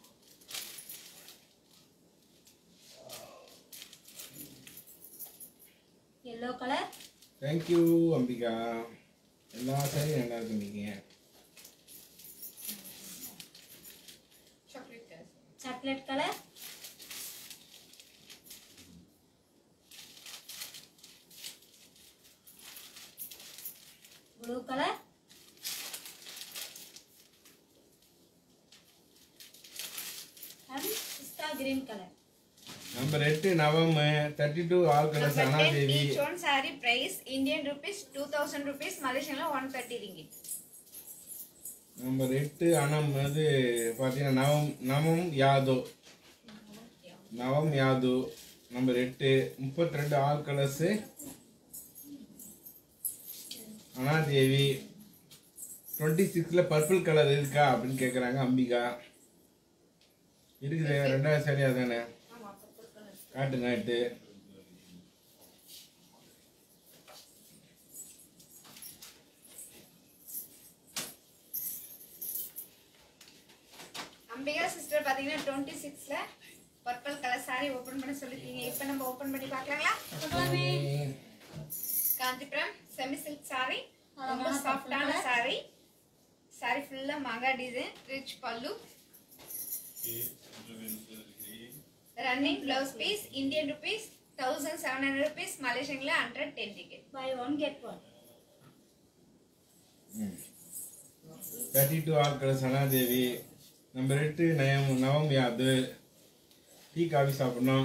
yellow colour thank you Ambika எல்லா சாரியும் நல்லா இருக்குங்க chocolate colour chocolate colour blue colour and பிஸ்தா கிரீன் கலர் நம்பர் எட்டு நவம் thirty two all colours Number 10, Anadevi each one saree price Indian rupees 2000 rupees Malaysian 130 ringgit. Number எட்டு அனம் அது பார்த்தீங்கன்னா நவம் நவம் யாதோ நவம் யாதோ நம்பர் எட்டு முப்பத்தி ரெண்டு ஆல் கலர்ஸு அனாதேவி டுவெண்ட்டி சிக்ஸில் பர்பிள் கலர் இருக்கா அப்படின்னு கேட்குறாங்க அம்பிகா இருக்குது ரெண்டாவது சரியா தானே காட்டுங்க எட்டு அம்பிகா சிஸ்டர் பாத்தீங்கன்னா 26 ல பர்பிள் கலர் saree ஓபன் பண்ண சொல்லிருக்கீங்க இப்போ நம்ம ஓபன் பண்ணி பார்க்கலாங்களா பார்க்கலாமே காஞ்சிபுரம் செமி சில்க் saree ரொம்ப அழகான சாஃப்டான purple saree saree ஃபுல்லா மாங்கா design rich pallu running blouse piece Indian rupees thousand seven hundred rupees மலேசியன்ல hundred ten ticket buy one get one thirty two all colours Anadevi number எட்டு நயம் நவம் யாது டீ காஃபி சாப்பிடணும்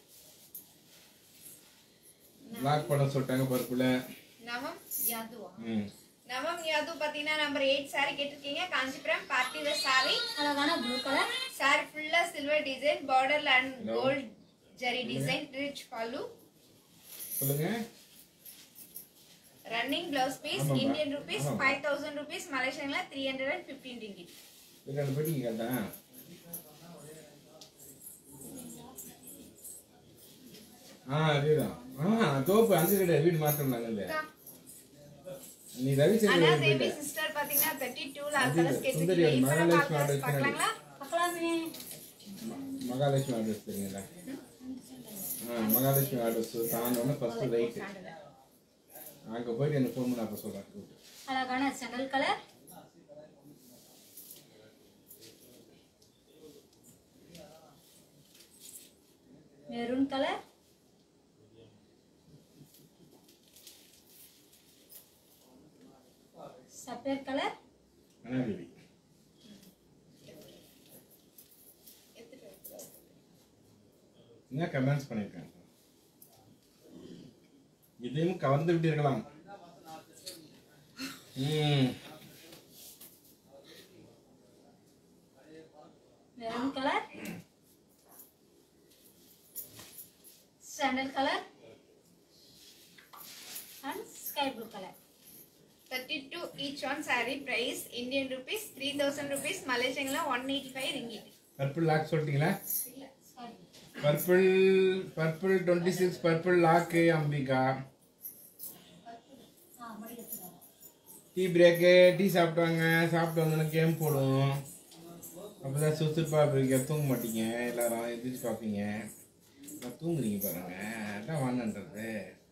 பிளாக் படம் சொல்லிட்டாங்க பருப்புல நவம் யாதுவா ம் நவம் யாது பாத்தீங்கன்னா நம்பர் எயிட் saree கேட்டிருக்கீங்க காஞ்சிபுரம் பார்ட்டி வேர் saree அழகான ப்ளூ கலர் saree ஃபுல்லா silver design border and Hello. Gold zari design rich pallu சொல்லுங்க ரன்னிங் பிளவுஸ் பீஸ் ஆமாம்மா. இந்தியன் ருபீஸ் ஆமாம்மா. ஃபைவ் தௌசண்ட் ருபீஸ் மலேசியன்ல three hundred and fifteen ringgit ரெண்டு பெட்டிங்க கேட்டேன் ஆ அதேதான் ஆ தோப்பு அஞ்சு கிடையாது வீடு மாத்திரம் நீ ரவி ஆனா சந்திரன் தேவி போயிட்ட சிஸ்டர் பாத்தீங்கன்னா தேர்ட்டி டூ அது கலர்ஸ் சுந்தரி கேட்டிருக்கீங்க இப்போ நம்ம மகாலட்சுமி கலர்ஸ் ஆர்டர் பார்க்கலாங்களா பார்க்கலாமே மகாலட்சுமி ஆர்டர்ஸ் தெரியுங்களா ஆ மகாலட்சுமி ஆர்டர்ஸ் தாண்டோன்னு ஃபஸ்ட்டு ரைட்டு அங்கே போயிட்டு எனக்கு ஃபோன் பண்ண அப்போ சொல்கிறேன் அழகான செங்கல் கலர் மெரூன் கலர் சப்பேர் கலர் அனாபேபி என்ன கமெண்ட்ஸ் பண்ணியிருக்காங்க இதையும் கவர்ந்து விட்டீர்களாம் ம் maroon colour sandal colour and sky blue colour thirty two each one sari price Indian rupees three thousand rupees மலேசியங்களா one eighty five ringgit purple lock சொல்லிட்டீங்களா இல்லை sari purple purple twenty six purple lock Ambika ஆ மடி எடுத்துக்கலாம் டீ பிரேக்கு டீ சாப்பிட்டாங்க சாப்பிட்டு வந்தோன்னே game போடுவோம் அப்போ தான் சுறுசுறுப்பாக இருப்பீங்க தூங்க மாட்டீங்க எல்லாரும் எந்திரிச்சு பார்ப்பீங்க நான் தூங்குறீங்க பாருங்க அதான் வாங்கன்றது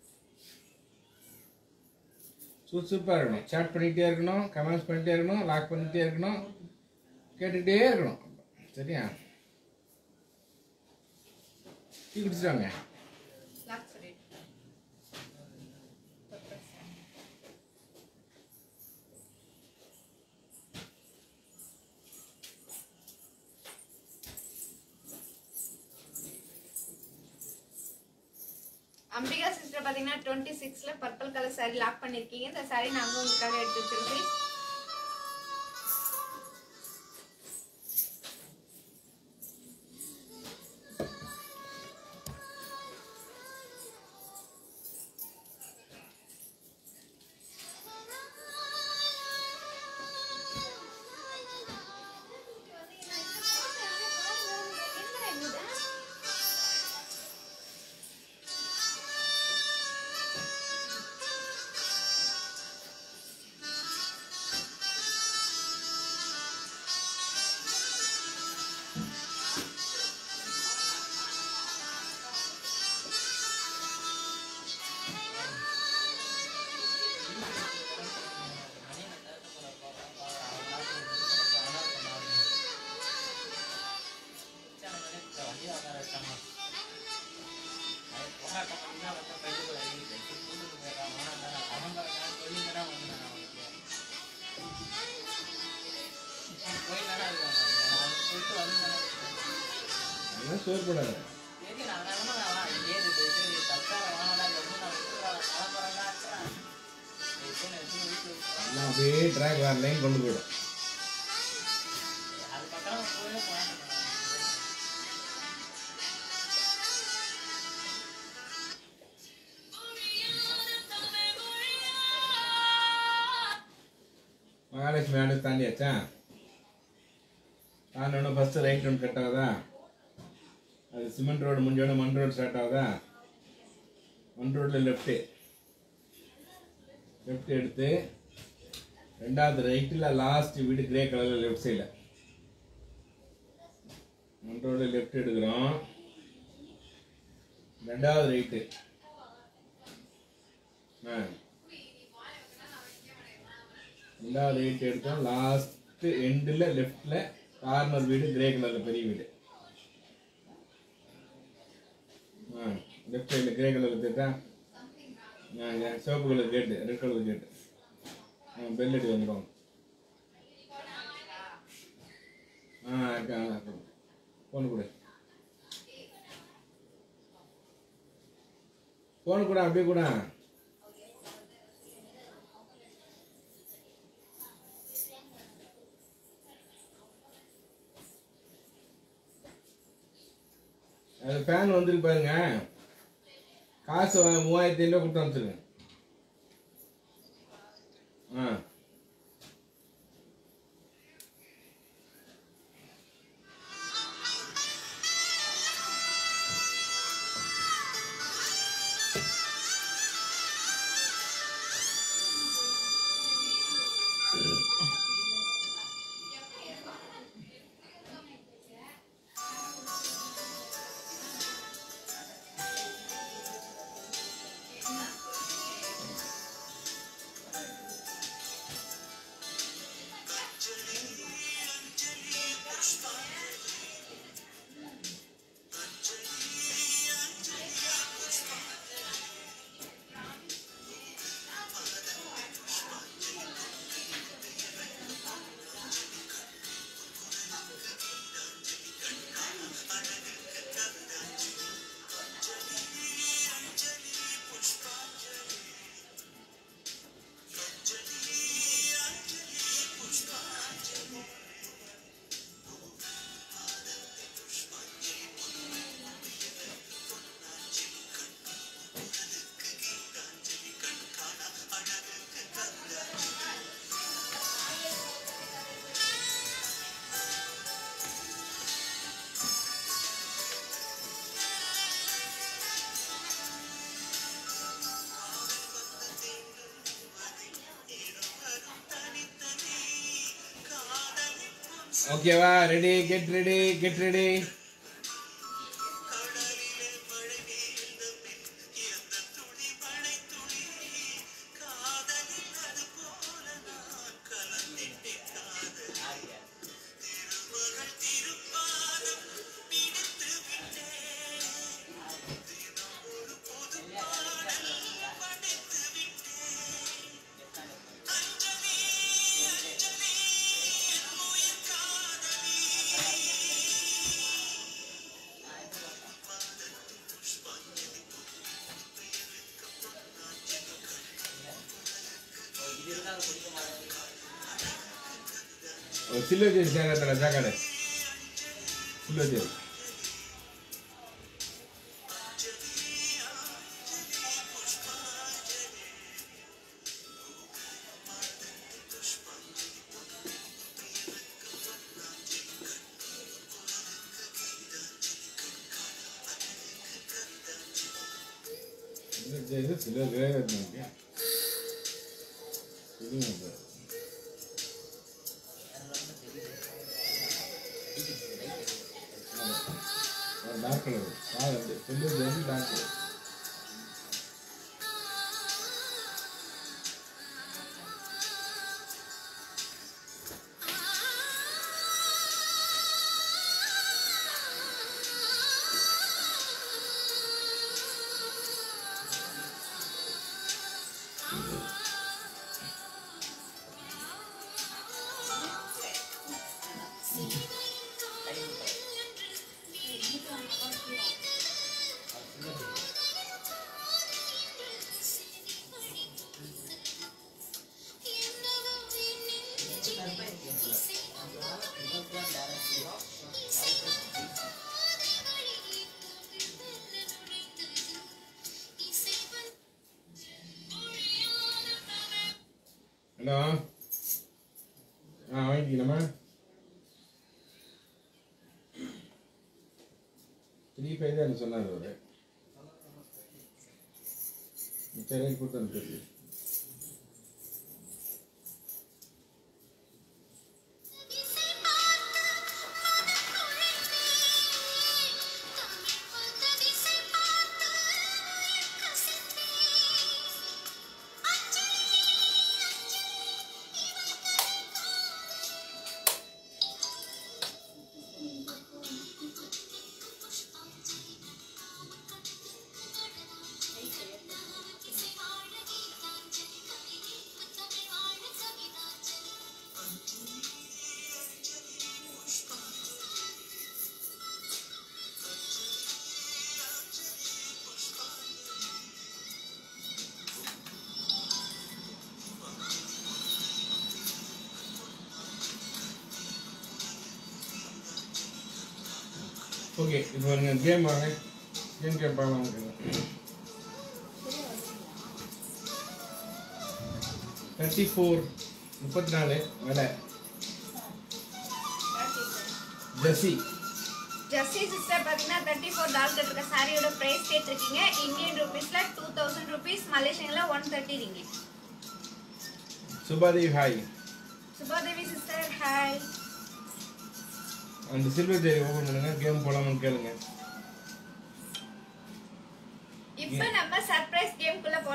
சுறுசுறுப்பாக இருக்கணும் சேட் பண்ணிகிட்டே இருக்கணும் கமெண்ட்ஸ் பண்ணிகிட்டே இருக்கணும் லாக் பண்ணிகிட்டே இருக்கணும் கேட்டுக்கிட்டே இருக்கணும் சரியா டீ குடிச்சிட்டாங்க லாக் சொல்லிட்டு அம்பிகா சிஸ்டர் பார்த்தீங்கன்னா டுவெண்ட்டி சிக்ஸில் பர்பிள் கலர் saree லாக் பண்ணியிருக்கீங்க இந்த saree நாங்கள் உங்களுக்காக எடுத்து வச்சிருக்கோம் அதெல்லாம் சோறு போடாது நான் அப்படியே ட்ராக் வேறு லைன் கொண்டு போயிடும் மகாலட்சுமி ஆண்டு தாண்டியாச்சா தாண்டோன்னு ஃபஸ்ட்டு ரைட் ஒன்று கட் ஆகுதா அது சிமெண்ட் ரோடு முடிஞ்சோடனே மண் ரோடு ஸ்டார்ட் ஆகுதா மண் ரோட்டில் லெஃப்ட்டு லெஃப்ட் எடுத்து ரெண்டாவது ரைட்டில் லாஸ்ட் வீடு கிரே கலரில் லெஃப்ட் சைடில் மண் ரோடில் லெஃப்ட் எடுக்கிறோம் ரெண்டாவது ரைட்டு ஆ ரெண்டாவது ரைட் எடுத்தோம் லாஸ்ட் எண்டில் லெஃப்டில் கார்னர் வீடு கிரே கலரில் பெரிய வீடு ஆ லெஃப்ட் சைடில் கிரே கலரில் தேட்டா ஆ ஏ, சிவப்பு கலர் கேட்டு ரெட் கலர் கேட்டு ஆ பெல் அடி வந்துடும் ஆ ஃபோன் கொடு ஃபோன் கூட அப்படியே கூட அது ஃபேன் வந்துருக்கு பாருங்க காசு வா- மூவாயிரத்தி ஐநூறு கொடுத்து அனுப்பிச்சிருங்க ஆ ஓகேவா ready get ready get ready silver చేసి జాగ్రత్త జాగ్రత్త సిల్వర్ చేసి సిల్వర్ చేసి సిల్వర్ గ్రేవ్ ఇది ఉంటుంది డార్క్ కలర్ కాదండి సిల్వర్ చేసి డార్క్ కలర్ ஹலோ ஆ வாங்கிக்கலாமா த்ரீ ஃபைவ் தான் எனக்கு சொன்னார் அவர் சரி கொடுத்து அனுப்பிச்சு ஓகே இப்போ நீங்கள் கேம் வாங்க கேம் கேம் பார்க்கலாம் தேர்ட்டி ஃபோர் முப்பத்தி நாலு விலை ஜெர்சி ஜஸ்டி சிஸ்டர் பார்த்தீங்கன்னா தேர்ட்டி ஃபோர் டால் கட்டிருக்க சாரியோட ப்ரைஸ் கேட்டிருக்கீங்க இந்தியன் ருபீஸ்ல டூ தௌசண்ட் ருபீஸ் மலேசியன்ல one thirty ringgit Subadevi hi Subadevi sister hi அந்த சில்வர் ஜெரி ஓப்பன் பண்ணுங்க கேம் போலாமான்னு கேளுங்க இப்போ நம்ம சர்ப்ரைஸ் கேம்குள்ள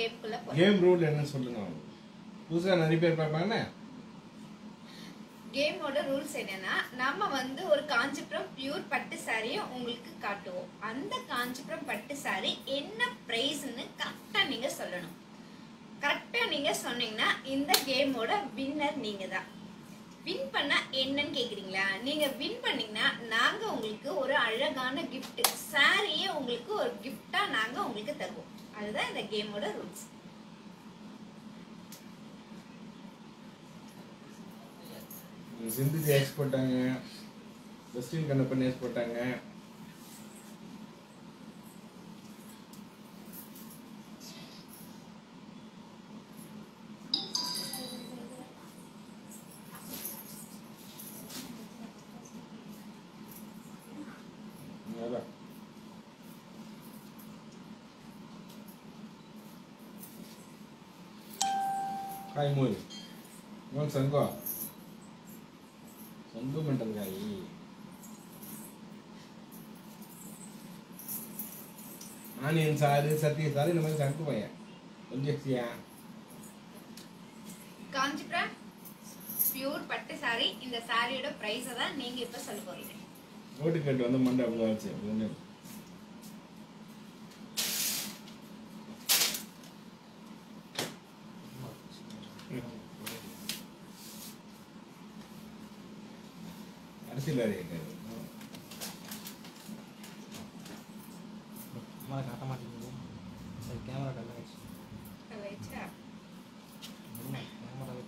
கேம்குள்ள போறோம் கேம் ரூல் என்னன்னு சொல்லுங்க புதுசா நிறைய பேர் பார்ப்பாங்கண்ணே கேமோட ரூல்ஸ் என்னன்னா நம்ம வந்து ஒரு காஞ்சிபுரம் பியூர் பட்டு சாரியை உங்களுக்கு காட்டுவோம் அந்த காஞ்சிபுரம் பட்டு சாரி என்ன பிரைஸ்னு கரெக்டா நீங்க சொல்லணும் கரெக்டா நீங்க சொன்னீங்கன்னா இந்த கேமோட வின்னர் நீங்க தான் வின் பண்ணா என்னன்னு கேக்குறீங்களா நீங்க வின் பண்ணீங்கன்னா நாங்க உங்களுக்கு ஒரு அழகான gift சாரியே உங்களுக்கு ஒரு gift-ஆ நாங்க உங்களுக்கு தருவோம் அதுதான் இந்த கேமோட ரூல்ஸ் சிந்து ஜெயஸ் போட்டாங்க வெஸ்டின் கண்ணப்பன் நேஸ் போட்டாங்க அதான் ಕಾಯಿ ಮೂರಿ ಒಂದು ಸಂಗೋ ಸಂಗು ಮೆಣಸಿನಕಾಯಿ ஆனியன் சாறு சத்திய சாறு இந்த மாதிரி சரக்கு பையன் கொஞ்சம் சியா காஞ்சிபுரம் பியூர் பட்டு சாரி இந்த சாரியோட பிரைஸை தான் நீங்க இப்ப சொல்ல போறீங்க ஓட்டு கட்டு வந்து மண்டை அப்படி வச்சு அப்படி வந்து அரசியல் வேறு இருக்காது हमारा काटा माटी में सर कैमरा डालना है ரைட்டா? कैमरा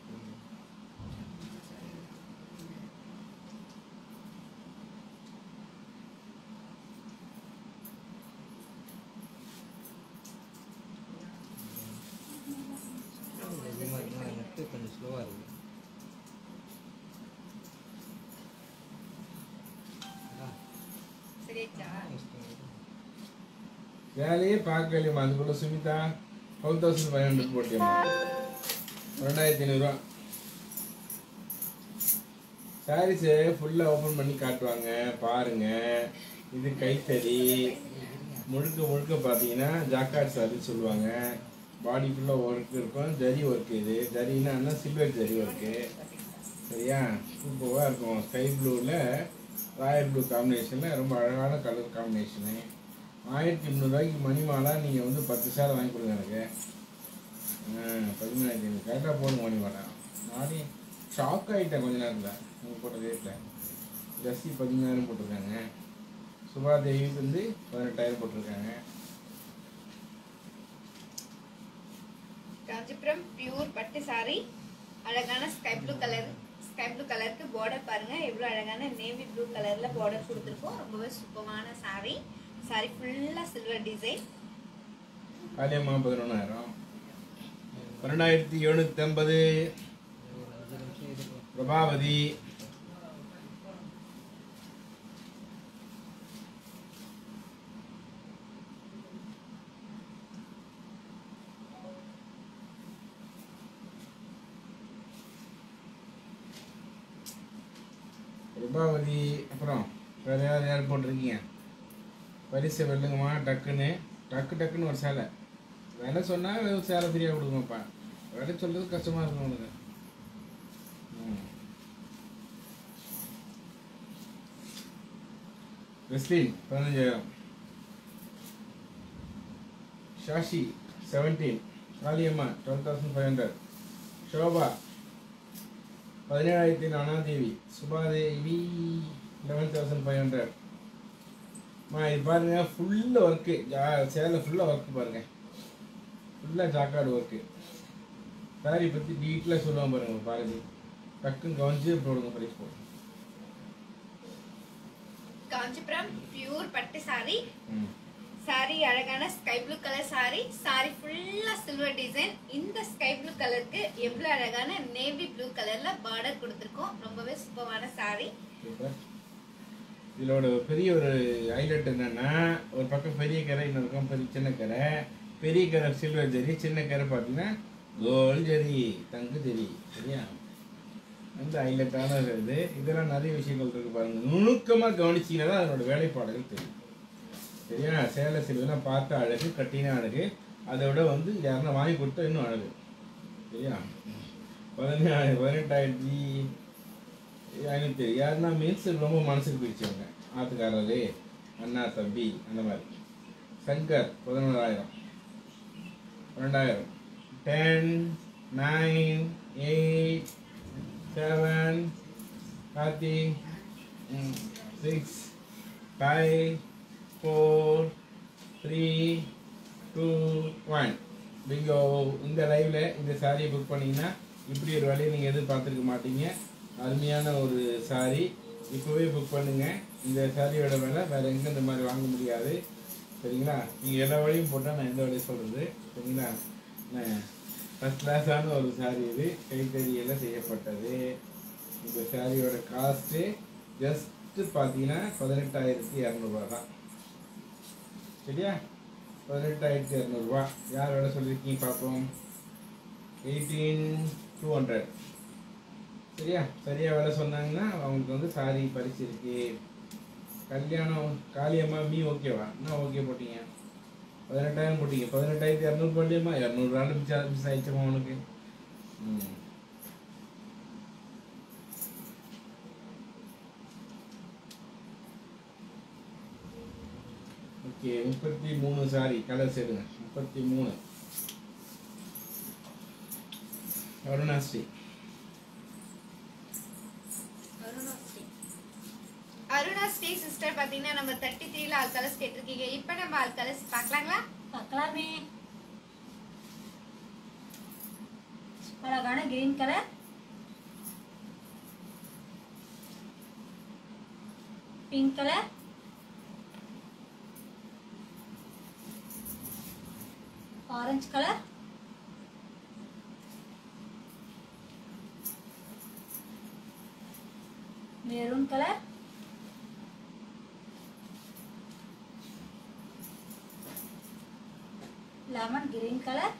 நெட்டு கொஞ்சம் ஸ்லோவாக இருக்குது சரியாச்சா வேலையே பார்க்கலையம்மா அதுக்குள்ள Sumitha four thousand five hundred போட்டியம்மா ரெண்டாயிரத்தி ஐநூறுரூவா சாரீஸு ஃபுல்லாக ஓப்பன் பண்ணி காட்டுவாங்க பாருங்க இது கைத்தறி முழுக்க முழுக்க பார்த்தீங்கன்னா ஜாக்காட் சாரி சொல்லுவாங்க பாடி ஃபுல்லாக ஒர்க் இருக்கும் ஜரி ஒர்க் இது ஜரின்னா சில்வர் ஜரி ஒர்க்கு சரியா சூப்பராக இருக்கும் ஸ்கை ப்ளூவில் ராயல் ப்ளூ காம்பினேஷனில் ரொம்ப அழகான கலர் காம்பினேஷனு ஆயிரத்தி முந்நூறுரூவாய்க்கு மணி மாலா நீங்கள் வந்து பத்து சேலை வாங்கி கொடுங்க எனக்கு ஆ பதிமூணாயிரத்தி ஐநூறு கரெக்டாக போடுங்க மணி மாலா நானே ஷாக் ஆகிட்டேன் கொஞ்ச நேரத்தில் நீங்கள் போட்ட ரேட்டில் ஜஸ்தி பதிமூணாயிரம் போட்டிருக்காங்க சுபா தேவிக்கு வந்து பதினெட்டாயிரம் போட்டிருக்காங்க காஞ்சிபுரம் பியூர் பட்டு சாரி அழகான sky blue colour sky blue கலருக்கு பார்டர் பாருங்க எவ்வளவு அழகான நேவி ப்ளூ கலர்ல பார்டர் கொடுத்துருக்கோம் ரொம்பவே சூப்பரான சாரி சாரி ஃபுல்லா சில்வர் டிசைன் காளியம்மா பதினொன்றாயிரம் பன்னெண்டாயிரத்தி எழுநூற்றி ஐம்பது அஞ்சு நிமிஷம் இது பிரபாவதி பிரபாவதி அப்புறம் வேறு யார் யார் போட்டிருக்கீங்க பரிசை வெல்லுங்கம்மா டக்குன்னு டக்கு டக்குன்னு ஒரு சேலை விலை சொன்னால் சேலை ஃப்ரீயாக கொடுங்கப்பா விலை சொல்கிறது கஷ்டமாக இருக்கும் உங்களுக்கு ம். வெஸ்லின் பதினஞ்சாயிரம் Shashi seventeen Kaliyamma twelve thousand five hundred Shobha பதினேழாயிரத்தி Nanadevi Subadevi eleven thousand five hundred மா இது பாருங்க ஃபுல்லாக ஒர்க்கு ஜா சேலை ஃபுல்லாக ஒர்க்கு பாருங்க ஃபுல்லாக ஜாக்காடு ஒர்க்கு சாரி பற்றி டீட்டெயிலாக சொல்லுவாங்க பாருங்க பாரதி டக்குன்னு கவனிச்சு போடுங்க ப்ரைஸ் போடுங்க காஞ்சிபுரம் பியூர் பட்டு சாரி ம் சாரி அழகான sky blue colour sari sari ஃபுல்லா சில்வர் டிசைன் இந்த ஸ்கை ப்ளூ கலருக்கு எவ்வளவு அழகான நேவி ப்ளூ கலர்ல பார்டர் கொடுத்துருக்கோம் ரொம்பவே சூப்பரான சாரி சூப்பர் இதோட பெரிய ஒரு ஹைலைட் என்னன்னா ஒரு பக்கம் பெரிய கரை இன்னொரு பக்கம் பெரிய சின்ன கரை பெரிய கரை சில்வர் ஜரி சின்ன கரை பார்த்தீங்கன்னா கோல்டு ஜரி தங்கு ஜரி சரியா அந்த ஹைலைட்டான இது இதெல்லாம் நிறைய விஷயங்கள் இருக்கு பாருங்க நுணுக்கமாக கவனிச்சீங்கன்னா தான் அதனோட வேலைப்பாடுகள் தெரியும் சரியா சேலை சிலுவெல்லாம் பார்த்த அழகு கட்டின அழகு அதை விட வந்து யாருன்னா வாங்கி கொடுத்தா இன்னும் அழகு சரியா பதினேழு பதினெட்டாயிரத்தி ஐநூற்றி யாருன்னா மீன்ஸ் ரொம்ப மனசுக்கு பிடிச்சவங்க ஆத்துக்காரரு அண்ணா தம்பி அந்த மாதிரி சங்கர் பதினோராயிரம் பன்னெண்டாயிரம் ten nine eight seven Karthi six five four three two one bingo இந்த லைவ்ல இந்த சாரியை புக் பண்ணீங்கன்னா இப்படி ஒரு வேலையை நீங்கள் எதிர்பார்த்துருக்க மாட்டீங்க அருமையான ஒரு சாரி இப்போவே புக் பண்ணுங்க இந்த சாரியோட விலை வேற எங்கே இந்த மாதிரி வாங்க முடியாது சரிங்களா நீங்கள் எல்லா வழியும் போட்டால் நான் எந்த வழியும் சொல்கிறது சரிங்களா ஃபஸ்ட் கிளாஸான ஒரு சாரி இது கைத்தறியில் செய்யப்பட்டது இந்த சாரியோட காஸ்ட்டு ஜஸ்ட்டு பார்த்தீங்கன்னா பதினெட்டாயிரத்தி இரநூறுவா தான் சரியா பதினெட்டாயிரத்தி இரநூறுவா யார் வேலை சொல்லியிருக்கீங்க பார்ப்போம் எயிட்டீன் டூ ஹண்ட்ரட் சரியா சரியா வேலை சொன்னாங்கன்னா அவங்களுக்கு வந்து சாரி பரிசு இருக்கு கல்யாணம் காளியம்மா மீ ஓகேவா என்ன ஓகே போட்டீங்க பதினெட்டாயிரம் போட்டீங்க பதினெட்டாயிரத்தி இரநூறு போடலையம்மா இரநூறுவா மிஸ் மிஸ் ஆயிடுச்சம்மா உனக்கு ம் ஓகே முப்பத்தி மூணு சாரி கலர்ஸ் எடுங்க முப்பத்தி மூணு அருணாஸ்ரீ அருணாஸ்ரீ அருணாஸ்ரீ சிஸ்டர் பாத்தீங்கன்னா நம்ம தேர்ட்டி த்ரீல ஆல் கலர்ஸ் கேட்டிருக்கீங்க இப்போ நம்ம ஆல் கலர்ஸ் பார்க்கலாங்களா பார்க்கலாமே அழகான green colour pink colour orange colour maroon colour lemon green colour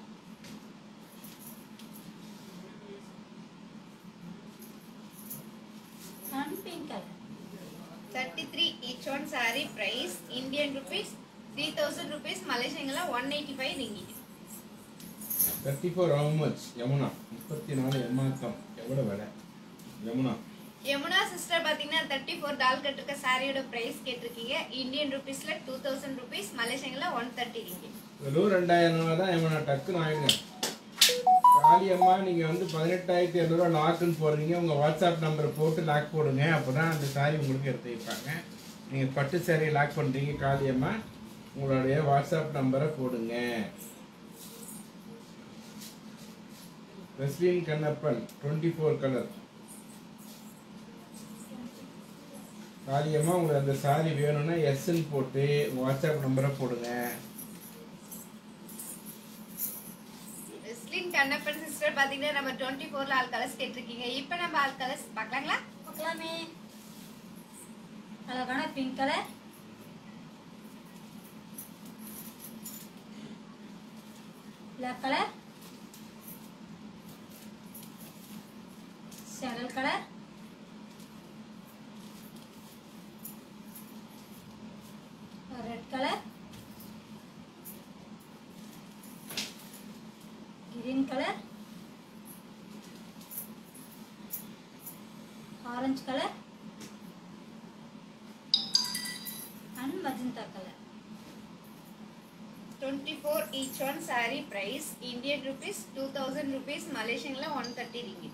and pink colour thirty three each one saree price Indian rupees three thousand rupees மலேசியங்களா one eighty five ringgit thirty four much Yamuna முப்பத்தி நாலு எம்மாத்தம் எவ்வளோ விலை Yamuna Yamuna sister பாத்தீங்கன்னா thirty four டால் கட்டிருக்க சாரியோட பிரைஸ் கேட்டிருக்கீங்க இந்தியன் ருபீஸ்ல டூ தௌசண்ட் ருபீஸ் மலேசியங்களா ஒன் தேர்ட்டி ரிங்கிட் வெறும் ரெண்டாயிரம் ரூபா தான் யமுனா டக்குன்னு ஆயிடுங்க காளியம்மா நீங்கள் வந்து பதினெட்டாயிரத்தி இரநூறுவா லாக்குன்னு போடுறீங்க உங்கள் வாட்ஸ்அப் நம்பரை போட்டு லாக் போடுங்க அப்போ தான் அந்த சாரி உங்களுக்கு எடுத்து வைப்பாங்க நீங்கள் பட்டு சாரியை லாக் பண்ணுறீங்க காளியம்மா உங்களுடைய வாட்ஸ்அப் நம்பரை போடுங்க வெஸ்லின் Kannappan twenty four colour Kaliyamma உங்களுக்கு அந்த சாரி வேணும்னா எஸ்ன்னு போட்டு உங்கள் வாட்ஸ்அப் நம்பரை போடுங்க ஸ்லின் கண்ணப்பன் சிஸ்டர் பாத்தீங்கன்னா நம்ம டுவெண்ட்டி ஃபோர்ல ஆல் கலர்ஸ் கேட்டிருக்கீங்க இப்போ நம்ம ஆல் கலர்ஸ் பார்க்கலாங்களா பார்க்கலாமே அழகான pink colour black colour channel colour red colour green colour orange colour and magenta colour twenty four each one sari price Indian rupees two thousand rupees மலேசியங்களா ஒன் தேர்ட்டி ரிங்கிட்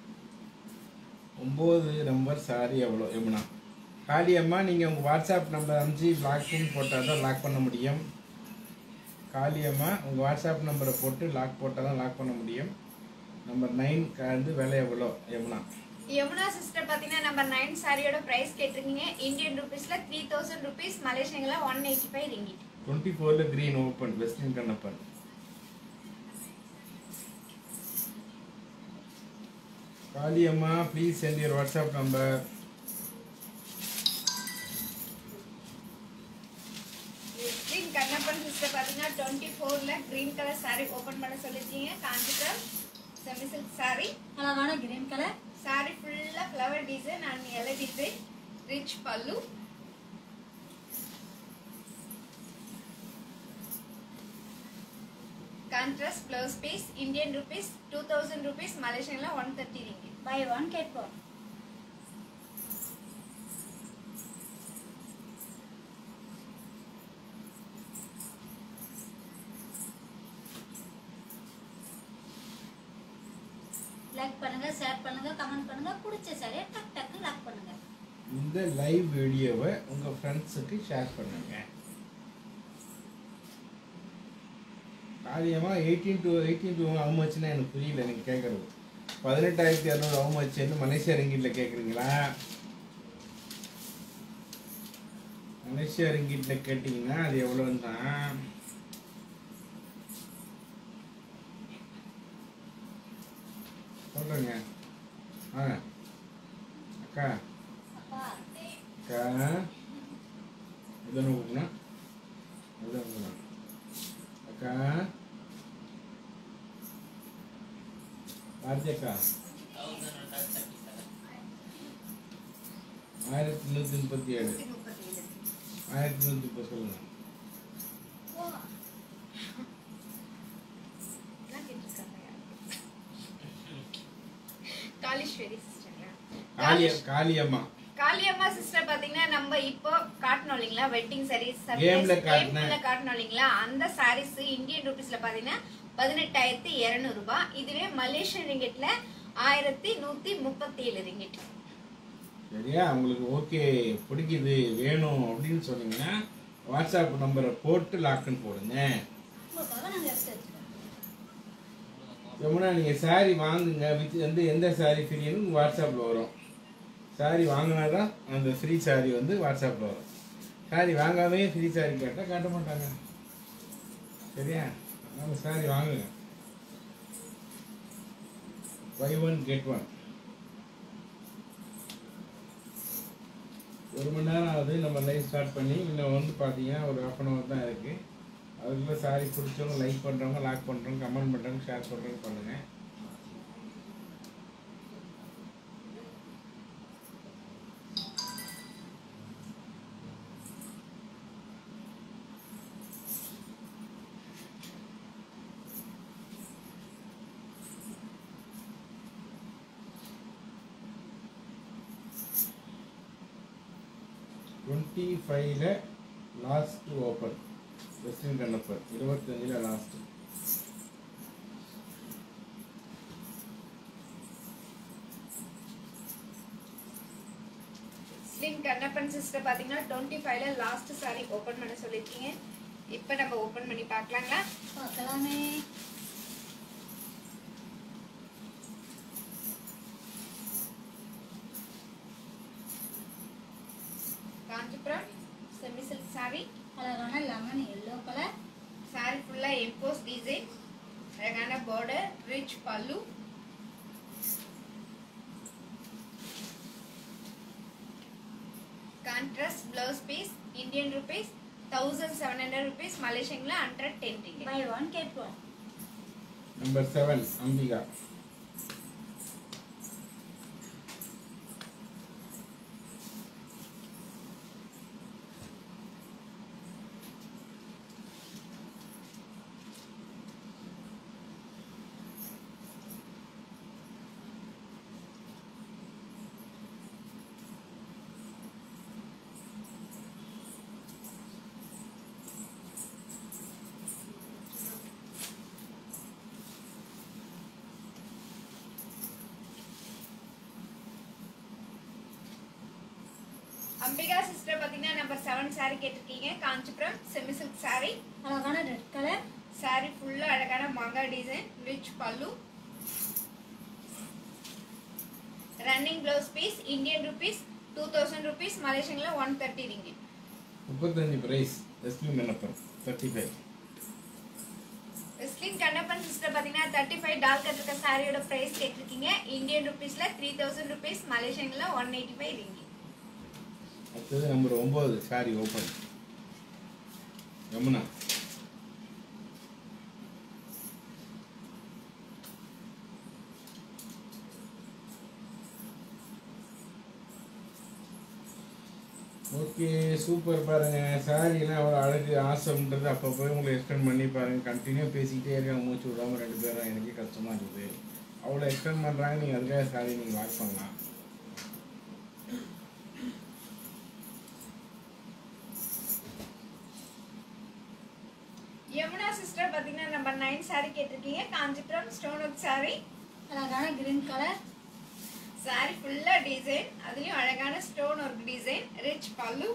ஒம்பது number sari எவ்வளோ யமுனா காளியம்மா நீங்கள் உங்கள் WhatsApp number அனுப்பிச்சு லாக்னு போட்டால் தான் lock பண்ண முடியும் காளியம்மா உங்கள் வாட்ஸ்அப் நம்பரை போட்டு லாக் போட்டால் தான் லாக் பண்ண முடியும் நம்பர் நைன் வந்து விலை எவ்வளோ யமுனா யமுனா சிஸ்டர் பாத்தீங்கன்னா நம்பர் நைன் சாரியோட பிரைஸ் கேட்டிருக்கீங்க இந்தியன் ருபீஸ்ல த்ரீ தௌசண்ட் ருபீஸ் மலேசியங்களா one eighty five ringgit twenty ஃபோரில் க்ரீன் ஓப்பன் வெஸ்டின் Kannappan Kaliyamma please send your WhatsApp number green Kannappan sister பாத்தீங்கன்னா டுவெண்ட்டி ஃபோர்ல கிரீன் கலர் சாரி ஓபன் பண்ண சொல்லிருக்கீங்க காஞ்சிபுரம் செமி சில்க் சாரி அழகான கிரீன் கலர் சாரி ஃபுல்லா ஃப்ளவர் டிசைன் அண்ட் எலை டிசைன் ரிச் பல்லு contrast blouse piece Indian rupees two thousand rupees மலேசியன்ல one thirty ringgit buy one get one like பண்ணுங்க ஷேர் பண்ணுங்க கமெண்ட் பண்ணுங்க பிடிச்ச சரியா டக் டக்கு லாக் பண்ணுங்க இந்த லைவ் வீடியோவை உங்கள் ஃப்ரெண்ட்ஸுக்கு ஷேர் பண்ணுங்க காரியமாக eighteen to eighteen to how muchனா எனக்கு புரியல நீங்கள் கேட்குறது பதினெட்டாயிரத்தி இரநூறு how muchன்னு மலேசியா ரிங்கிட்டில் கேட்குறீங்களா மலேசியா ரிங்கிட்டில் கேட்டிங்கன்னா அது எவ்வளோன்னு தான் சொல்கிறேங்க வாங்க அக்கா அப்பா அக்கா எதனா ஊக்குனா எதனா ஊக்குனா அக்கா பாரதி அக்கா ஆயிரத்தி நூற்றி முப்பத்தி ஏழு ஆயிரத்தி நூற்றி முப்பது சொல்லுங்க காளீஸ்வரி சிஸ்டர்ங்களா காளிய காளியம்மா காளியம்மா சிஸ்டர் பாத்தீங்கன்னா நம்ம இப்போ காட்டணும் இல்லைங்களா வெட்டிங் சாரீஸ் Gameல காட்டுன. காட்டணும் இல்லைங்களா அந்த சாரீஸ் இந்தியன் ருபீஸ்ல பாத்தீங்கன்னா பதினெட்டாயிரத்தி இருநூறு ரூபாய் இதுவே மலேசியன் ரிங்கெட்ல ஆயிரத்தி நூத்தி முப்பத்தி ஏழு ரிங்கெட் சரியா உங்களுக்கு ஓகே பிடிக்குது வேணும் அப்படின்னு சொன்னீங்கன்னா வாட்ஸ்அப் நம்பரை போட்டு லாக்குன்னு போடுங்க உங்களுக்காக நாங்கள் எடுத்து வச்சுருக்கோம் யமுனா நீங்கள் saree வாங்குங்க வித் வந்து எந்த saree ஃப்ரீன்னு உங்கள் வாட்ஸ்அப்பில் வரும் saree வாங்கினா தான் அந்த ஃப்ரீ saree வந்து வாட்ஸ்அப்பில் வரும் saree வாங்காமே ஃப்ரீ saree கேட்டால் காட்ட மாட்டாங்க சரியா அதனால் saree வாங்குங்க பை ஒன் கெட் ஒன் ஒரு மணி நேரம் ஆகுது நம்ம லைவ் ஸ்டார்ட் பண்ணி இன்னும் வந்து பார்த்தீங்கன்னா ஒரு ஹாஃப் அன் ஹவர் தான் இருக்குது அதுக்குள்ளே சாரி பிடிச்சவங்க லைக் பண்ணுறவங்க லாக் பண்ணுறவங்க கமெண்ட் பண்ணுறவங்க ஷேர் பண்ணுறவங்க பண்ணுங்கள் டுவெண்ட்டி ஃபைவ்ல லாஸ்ட் ஓப்பன் வெஸ்டர்ன் கண்ணப்பர் இருபத்தஞ்சில் லாஸ்ட்டு ஸ்லிம் கண்ணப்பன் சிஸ்டர் பாத்தீங்கன்னா டுவெண்ட்டி ஃபைவ்ல லாஸ்ட் சாரி ஓபன் பண்ண சொல்லிருக்கீங்க இப்போ நம்ம ஓபன் பண்ணி பார்க்கலாங்களா பார்க்கலாமே காஞ்சிபுரம் செமி சில்க் சாரி அழகான லெமன் எல்லோ கலர் சாரி ஃபுல்லா எம்போஸ் டிசைன் அழகான பார்டர் ரிச் பல்லு contrast blouse piece Indian rupees thousand seven hundred rupees மலேசியன்ல hundred ten ringgit buy one get one number seven Ambika Ambika sister பாத்தீங்கன்னா நம்பர் செவன் சாரி கேட்டிருக்கீங்க காஞ்சிபுரம் செமி சில்க் சாரி அழகான red colour sari ஃபுல்லா அழகான மாங்கா design rich pallu running blouse piece Indian rupees two thousand rupees மலேசியன்ல one thirty ringgit முப்பத்தஞ்சு price western Kannappar thirty five வெஸ்லின் Kannappan sister பாத்தீங்கன்னா தேர்ட்டி ஃபைவ் டால் கட் இருக்க சாரியோட பிரைஸ் கேட்டிருக்கீங்க இந்தியன் ருபீஸ்ல த்ரீ தௌசண்ட் ருபீஸ் மலேசியன்ல ஒன் எயிட்டி ஃபைவ் ரிங்கிட் அடுத்தது நம்பர் ஒம்பது sari open Yamuna okay super பாருங்க சாரிலாம் அவ்வளோ அழகு ஆசைன்றது அப்போ போய் உங்களை எக்ஸ்டெண்ட் பண்ணி பாருங்க கண்டினியூ பேசிக்கிட்டே இருக்காங்க மூச்சு விடாம ரெண்டு பேரும் எனக்கே கஷ்டமா இருக்குது அவ்வளோ எக்ஸ்டெண்ட் பண்ணுறாங்க நீங்கள் அதுக்காக சாரி நீங்கள் வாட்ச் பண்ணலாம் யமுனா சிஸ்டர் பாத்தீங்கன்னா நம்பர் நைன் saree கேட்டிருக்கீங்க காஞ்சிபுரம் ஸ்டோன் ஒர்க் saree அழகான கிரீன் கலர் saree ஃபுல்லா டிசைன் அதுலயும் அழகான stone work design rich pallu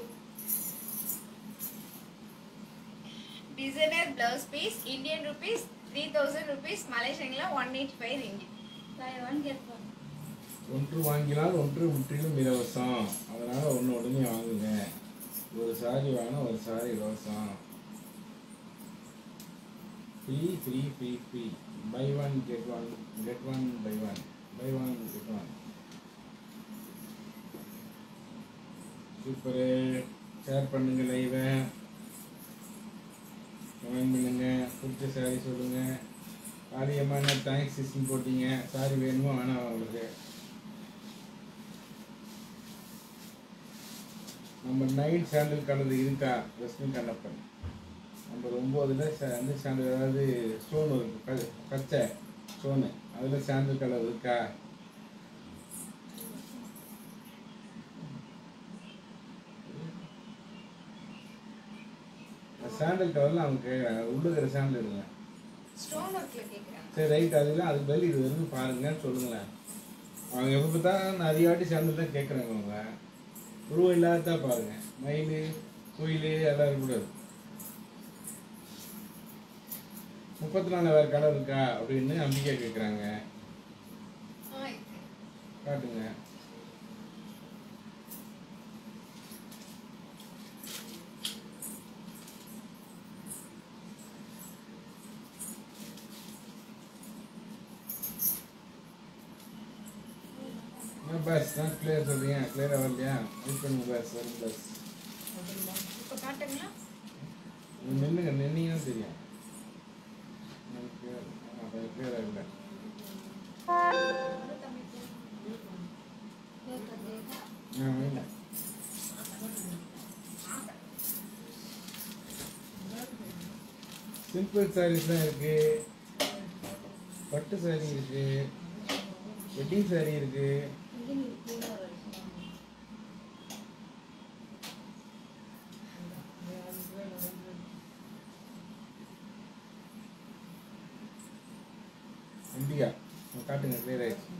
designer blouse piece Indian rupees three thousand rupees மலேசியன்ல one eighty five ringgit buy one get one ஒன்று வாங்கினால் ஒன்று முற்றிலும் இலவசம் அதனால் ஒன்று உடனே வாங்குங்க ஒரு சாரி வாங்கினா ஒரு சாரி இலவசம் free free free free buy one get one get one buy one buy one get one super share பண்ணுங்க லைவை கமெண்ட் பண்ணுங்க பிடிச்ச சாரி சொல்லுங்க காரியமான தேங்க்ஸ் சிஸ்டம் போட்டீங்க சாரி வேணுமோ வேணாம் உங்களுக்கு நம்ம நைன் சாண்டில் கலர் இருக்கா ரஷ்மி கண்ணப்பன் நம்பர் ஒம்போதில் வந்து சாண்டில் அதாவது ஸ்டோன் இருக்கு க- பச்சை ஸ்டோனு அதில் சாண்டில் கலர் இருக்கா சாண்டில் கலரில் அவங்க கேட்குறாங்க உள்ள இருக்கிற சாண்டில் எடுங்க ஸ்டோன் ஒர்க்ல கேக்குறாங்க சரி ரைட் அதெல்லாம் அதுக்கு பதில் இது வரைக்கும் பாருங்கன்னு சொல்லுங்களேன் அவங்க எப்போ பார்த்தா நிறைய வாட்டி சாண்டில் தான் கேட்குறாங்க அவங்க உருவம் இல்லாத பாருங்க மயில் குயில் எல்லாம் இருக்கக்கூடாது முப்பத்தி நாலு வேறு கலர் இருக்கா அப்படின்னு அம்பிகா கேட்குறாங்க ஆ, இருக்கு. காட்டுங்க என்ன பஸ் நான் கிளியர் சொல்றீங்க கிளியராக வரலையா வெயிட் பண்ணுங்க பஸ் வரும் பஸ் இப்ப காட்டுங்களா நின்னுங்க நின்னீங்கன்னா தெரியும் கிளியராக இல்லை ஆ இல்லை சிம்பிள் சாரீஸ் தான் இருக்கு பட்டு சாரி இருக்கு வெட்டிங் சாரி இருக்கு இந்தியா காட்டுங்க கிளியர் ஆயிடுச்சு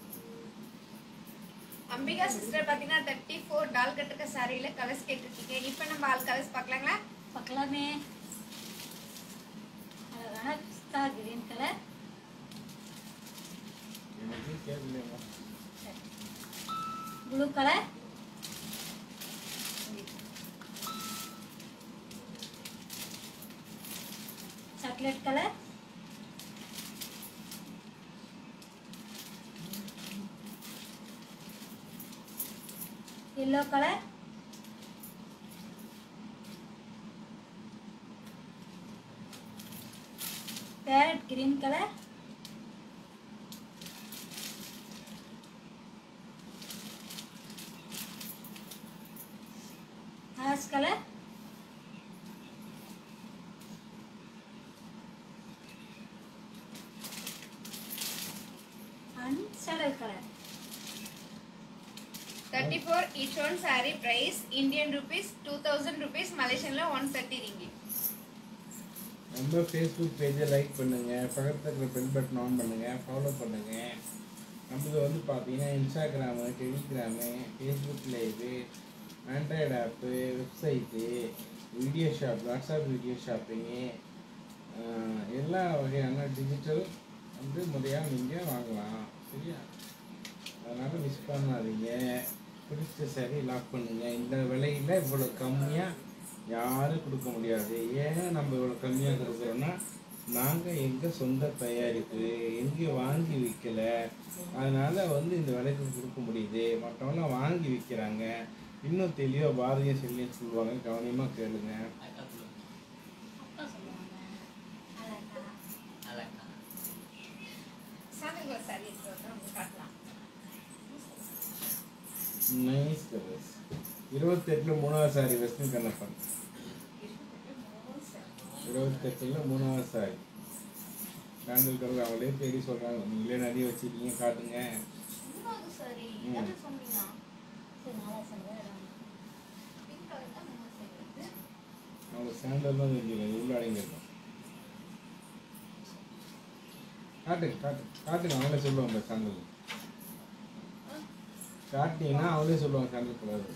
அம்பிகா சிஸ்டர் பாத்தீங்கன்னா தேர்ட்டி ஃபோர் டால் கட்டுக்க சாரியில கலர்ஸ் கேட்டிருக்கீங்க இப்ப நம்ம ஆல் கலர்ஸ் பார்க்கலாங்களா பார்க்கலாமே அழகான பிஸ்தா கிரீன் கலர் எனக்கு கேட்கலையா blue colour chocolate colour yellow colour parrot green colour ash colour and sandal colour thirty four each one saree price Indian rupees two thousand rupees மலேசியன்ல ஒன் தேர்ட்டி ரிங்கி நம்ம Facebook பேஜை like பண்ணுங்க பக்கத்தில் இருக்கிற bell button on பண்ணுங்க follow பண்ணுங்க நம்மளது வந்து பார்த்தீங்கன்னா Instagram Telegram Facebook live Android app website video shop WhatsApp video shopping எல்லா வகையான டிஜிட்டல் வந்து முறையாக நீங்கள் வாங்கலாம் சரியா அதனால் மிஸ் பண்ணாதீங்க பிடிச்ச சரி லாக் பண்ணுங்க இந்த விலையில் இவ்வளோ கம்மியாக யாரும் கொடுக்க முடியாது ஏன் நம்ம இவ்வளோ கம்மியாக கொடுக்குறோன்னா நாங்கள் எங்கள் சொந்த தயாரிப்பு எங்கேயும் வாங்கி விற்கல அதனால் வந்து இந்த விலைக்கு கொடுக்க முடியுது மற்றவங்களாம் வாங்கி விற்கிறாங்க இன்னும் தெளிவாக பாரதிய செல்லின்னு சொல்லுவாங்க கவனமாக கேளுங்க அப்பா சொல்லுவாங்க அழகா சாமிக்கு ஒரு saree இருக்கு ஒரு உங்களுக்கு காட்டலாம் நைஸ் கலர்ஸ் இருபத்தெட்டுல மூணாவது சாரி வெஸ்டர்ன் கண்ணப்பன் இருபத்தெட்டுல மூணாவது சாரி சாண்டல் கலர் அவங்களே தேடி சொல்றாங்க நீங்களே நிறைய வச்சிருக்கீங்க காட்டுங்க மூணாவது சாரி ம். எது சொன்னீங்க சரி நாளா சொல்லுவேன் பிங்க் கலர் தான் மூணாவது சாரி வருது அவங்க சாண்டல் தான் தெரிஞ்சுக்கணும் உள்ள அடங்கியிருக்கும் காட்டுங்க காட்டு காட்டுங்க அவங்களே சொல்லுவாங்க சாண்டல் காட்டினீங்கன்னா அவங்களே சொல்லுவாங்க sandal colour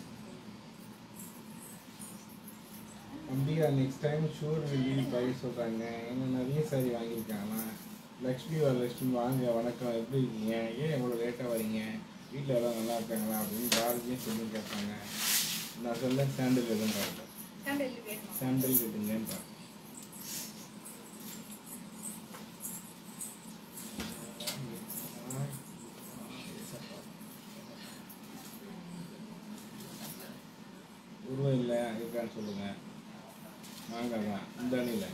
Ambika next time sure வெளியே பை சொல்கிறாங்க ஏன்னா நிறைய சாரி வாங்கியிருக்காங்களா லக்ஷ்மி வர லக்ஷ்மி வாங்க வணக்கம் எப்படி இருக்கீங்க ஏன் இவ்வளோ லேட்டாக வரீங்க வீட்டில் எல்லாம் நல்லா இருக்காங்களா அப்படின்னு யாருமே சொல்லி கேட்பாங்க நான் சொல்ல சாண்டல் எதுவும் சாண்டல் வேணுமா சாண்டல் கட்டுங்கன்றா உருவம் இல்லை இருக்கான்னு சொல்லுங்க மாங்காய் தான் இந்த அணியில்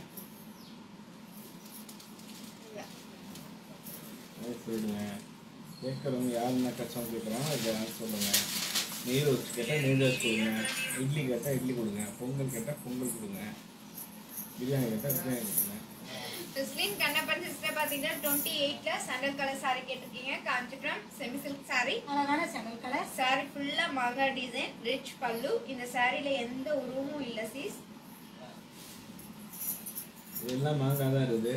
அது சரிங்க கேட்குறவங்க யாருன்னா கஷ்டம் கேட்குறாங்க அது சொல்லுங்க நீர் வச்சு கேட்டால் நீர் வச்சு கொடுங்க இட்லி கேட்டால் இட்லி கொடுங்க பொங்கல் கேட்டால் பொங்கல் கொடுங்க பிரியாணி கேட்டால் பிரியாணி கொடுங்க முஸ்லிம் கண்ணப்பன் சிஸ்டர் பாத்தீங்கன்னா டுவெண்ட்டி எயிட்ல சண்டல் கலர் சாரி கேட்டிருக்கீங்க காஞ்சிபுரம் செமி சில்க் சாரி அழகான செங்கல் கலர் சாரி ஃபுல்லா மாங்கா டிசைன் ரிச் பல்லு இந்த சாரில எந்த உருவமும் இல்ல சீஸ் இதெல்லாம் மாங்காய் தான் இருக்குது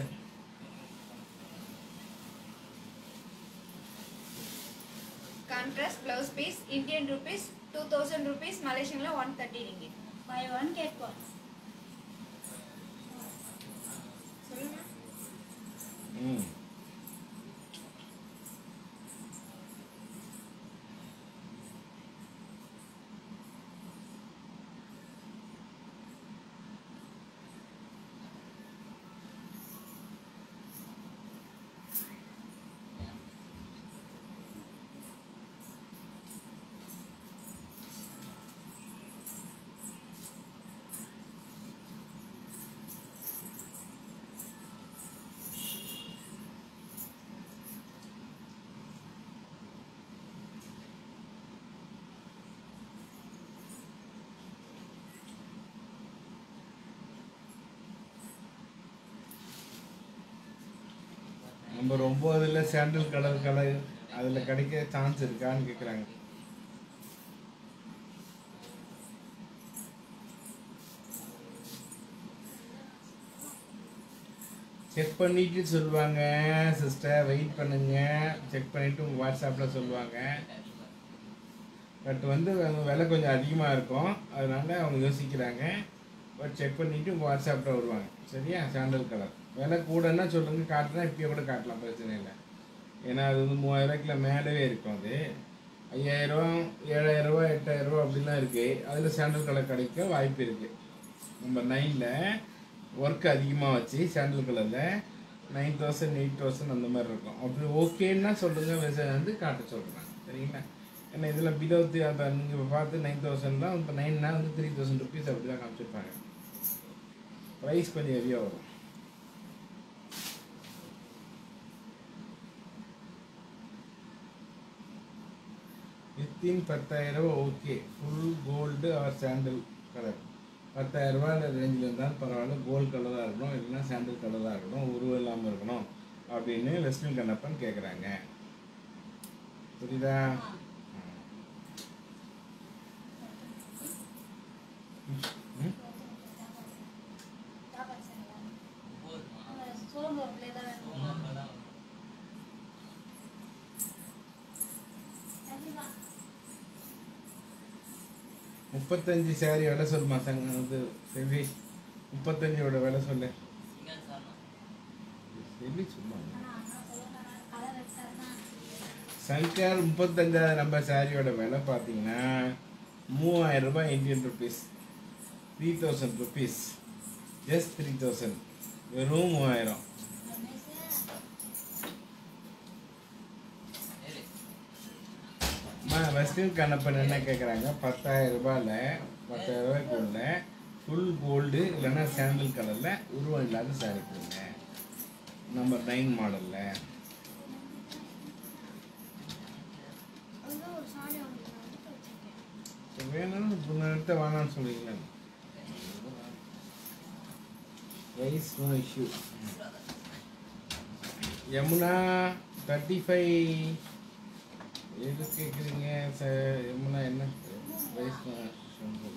contrast blouse piece Indian rupees two thousand rupees மலேசியன்ல one thirty ringgit buy one get one சொல்லுங்க ம் நம்பர் ஒம்போதுல சாண்டல் கலர் கலர் அதில் கிடைக்க சான்ஸ் இருக்கான்னு கேட்குறாங்க செக் பண்ணிட்டு சொல்லுவாங்க சிஸ்டர் வெயிட் பண்ணுங்க செக் பண்ணிட்டு உங்கள் வாட்ஸ்அப்பில் சொல்லுவாங்க பட் வந்து அது விலை கொஞ்சம் அதிகமாக இருக்கும் அதனால அவங்க யோசிக்கிறாங்க பட் செக் பண்ணிவிட்டு உங்கள் வாட்ஸ்அப்பில் வருவாங்க சரியா சாண்டல் கலர் விலை கூடன்னா சொல்லுங்கள் காட்டுனா இப்பயே கூட காட்டலாம் பிரச்சனை இல்லை ஏன்னா அது வந்து மூவாயிரூவாய்க்குள்ள மேலவே இருக்கும் அது ஐயாயிரம் ஏழாயிரரூவா எட்டாயிரரூவா அப்படிலாம் இருக்குது அதில் சாண்டல் கலர் கிடைக்க வாய்ப்பு இருக்குது நம்பர் நைனில் ஒர்க் அதிகமாக வச்சு சாண்டல் கலரில் நைன் தௌசண்ட் எயிட் தௌசண்ட் அந்த மாதிரி இருக்கும் அப்படி ஓகேன்னா சொல்லுங்கள் மெசேஜ் வந்து காட்ட சொல்கிறேன் சரிங்களா ஏன்னா இதில் பிலோ இப்போ நீங்கள் இப்போ பார்த்து நைன் தௌசண்ட் தான் இப்போ நைன்னா வந்து த்ரீ தௌசண்ட் ருபீஸ் அப்படி தான் காமிச்சிருப்பாங்க ப்ரைஸ் கொஞ்சம் ஹெவியாக வரும் வித்தின் பத்தாயிரம் okay full gold or sandal colour பத்தாயிரம் ரூபாய் ரேஞ்சில் இருந்தாலும் பரவாயில்ல கோல்டு கலராக இருக்கணும் இல்லைன்னா சாண்டில் கலராக இருக்கணும் உருவம் இல்லாமல் இருக்கணும் அப்படின்னு லட்சுமி கண்ணப்பன் கேட்குறாங்க புரியுதா ம் சோம்பு அப்படியே தான் வேணும் கண்டிப்பா முப்பத்தஞ்சு சாரி விலை சொல்லுமா சங்க இது செவி முப்பத்தஞ்சோட விலை சொல்லு செவி சும்மா ஆனா அண்ணா சொல்லுங்க கலர் எடுத்தாருன்னா சங்கர் முப்பத்தஞ்சாவது நம்பர் சாரியோட விலை பார்த்தீங்கன்னா மூவாயிரம் ரூபாய் Indian rupees three thousand rupees just three thousand வெறும் மூவாயிரம் அம்மா வெஸ்டர்ன் கண்ணப்பன் என்ன கேட்குறாங்க பத்தாயிரம் ரூபாயில் பத்தாயிரம் ரூபாய்க்குள்ள ஃபுல் கோல்டு இல்லைன்னா சாண்டல் கலரில் உருவம் இல்லாத சாரி கொடுங்க நம்பர் நைன் மாடலில் அதுதான் ஒரு சாரி உங்களுக்கு நான் எடுத்து வச்சிருக்கேன் வேணும்னு நேரத்தை வேணாம்னு சொல்றீங்களா price no issue Yamuna thirty five எது கேட்குறீங்க சார் யமுனா என்ன ரைஸ் நோ issue.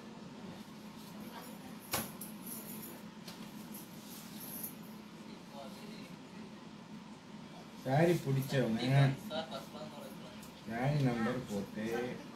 சாரி பிடிச்சவங்க சாரி நம்பர் போட்டு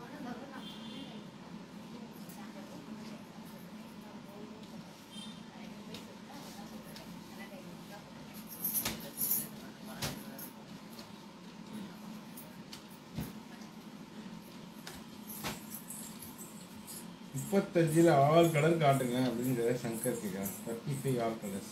முப்பத்தஞ்சில் ஆல் கலர் காட்டுங்க அப்படிங்கிறத சங்கர் கேட்குறேன் thirty five all colours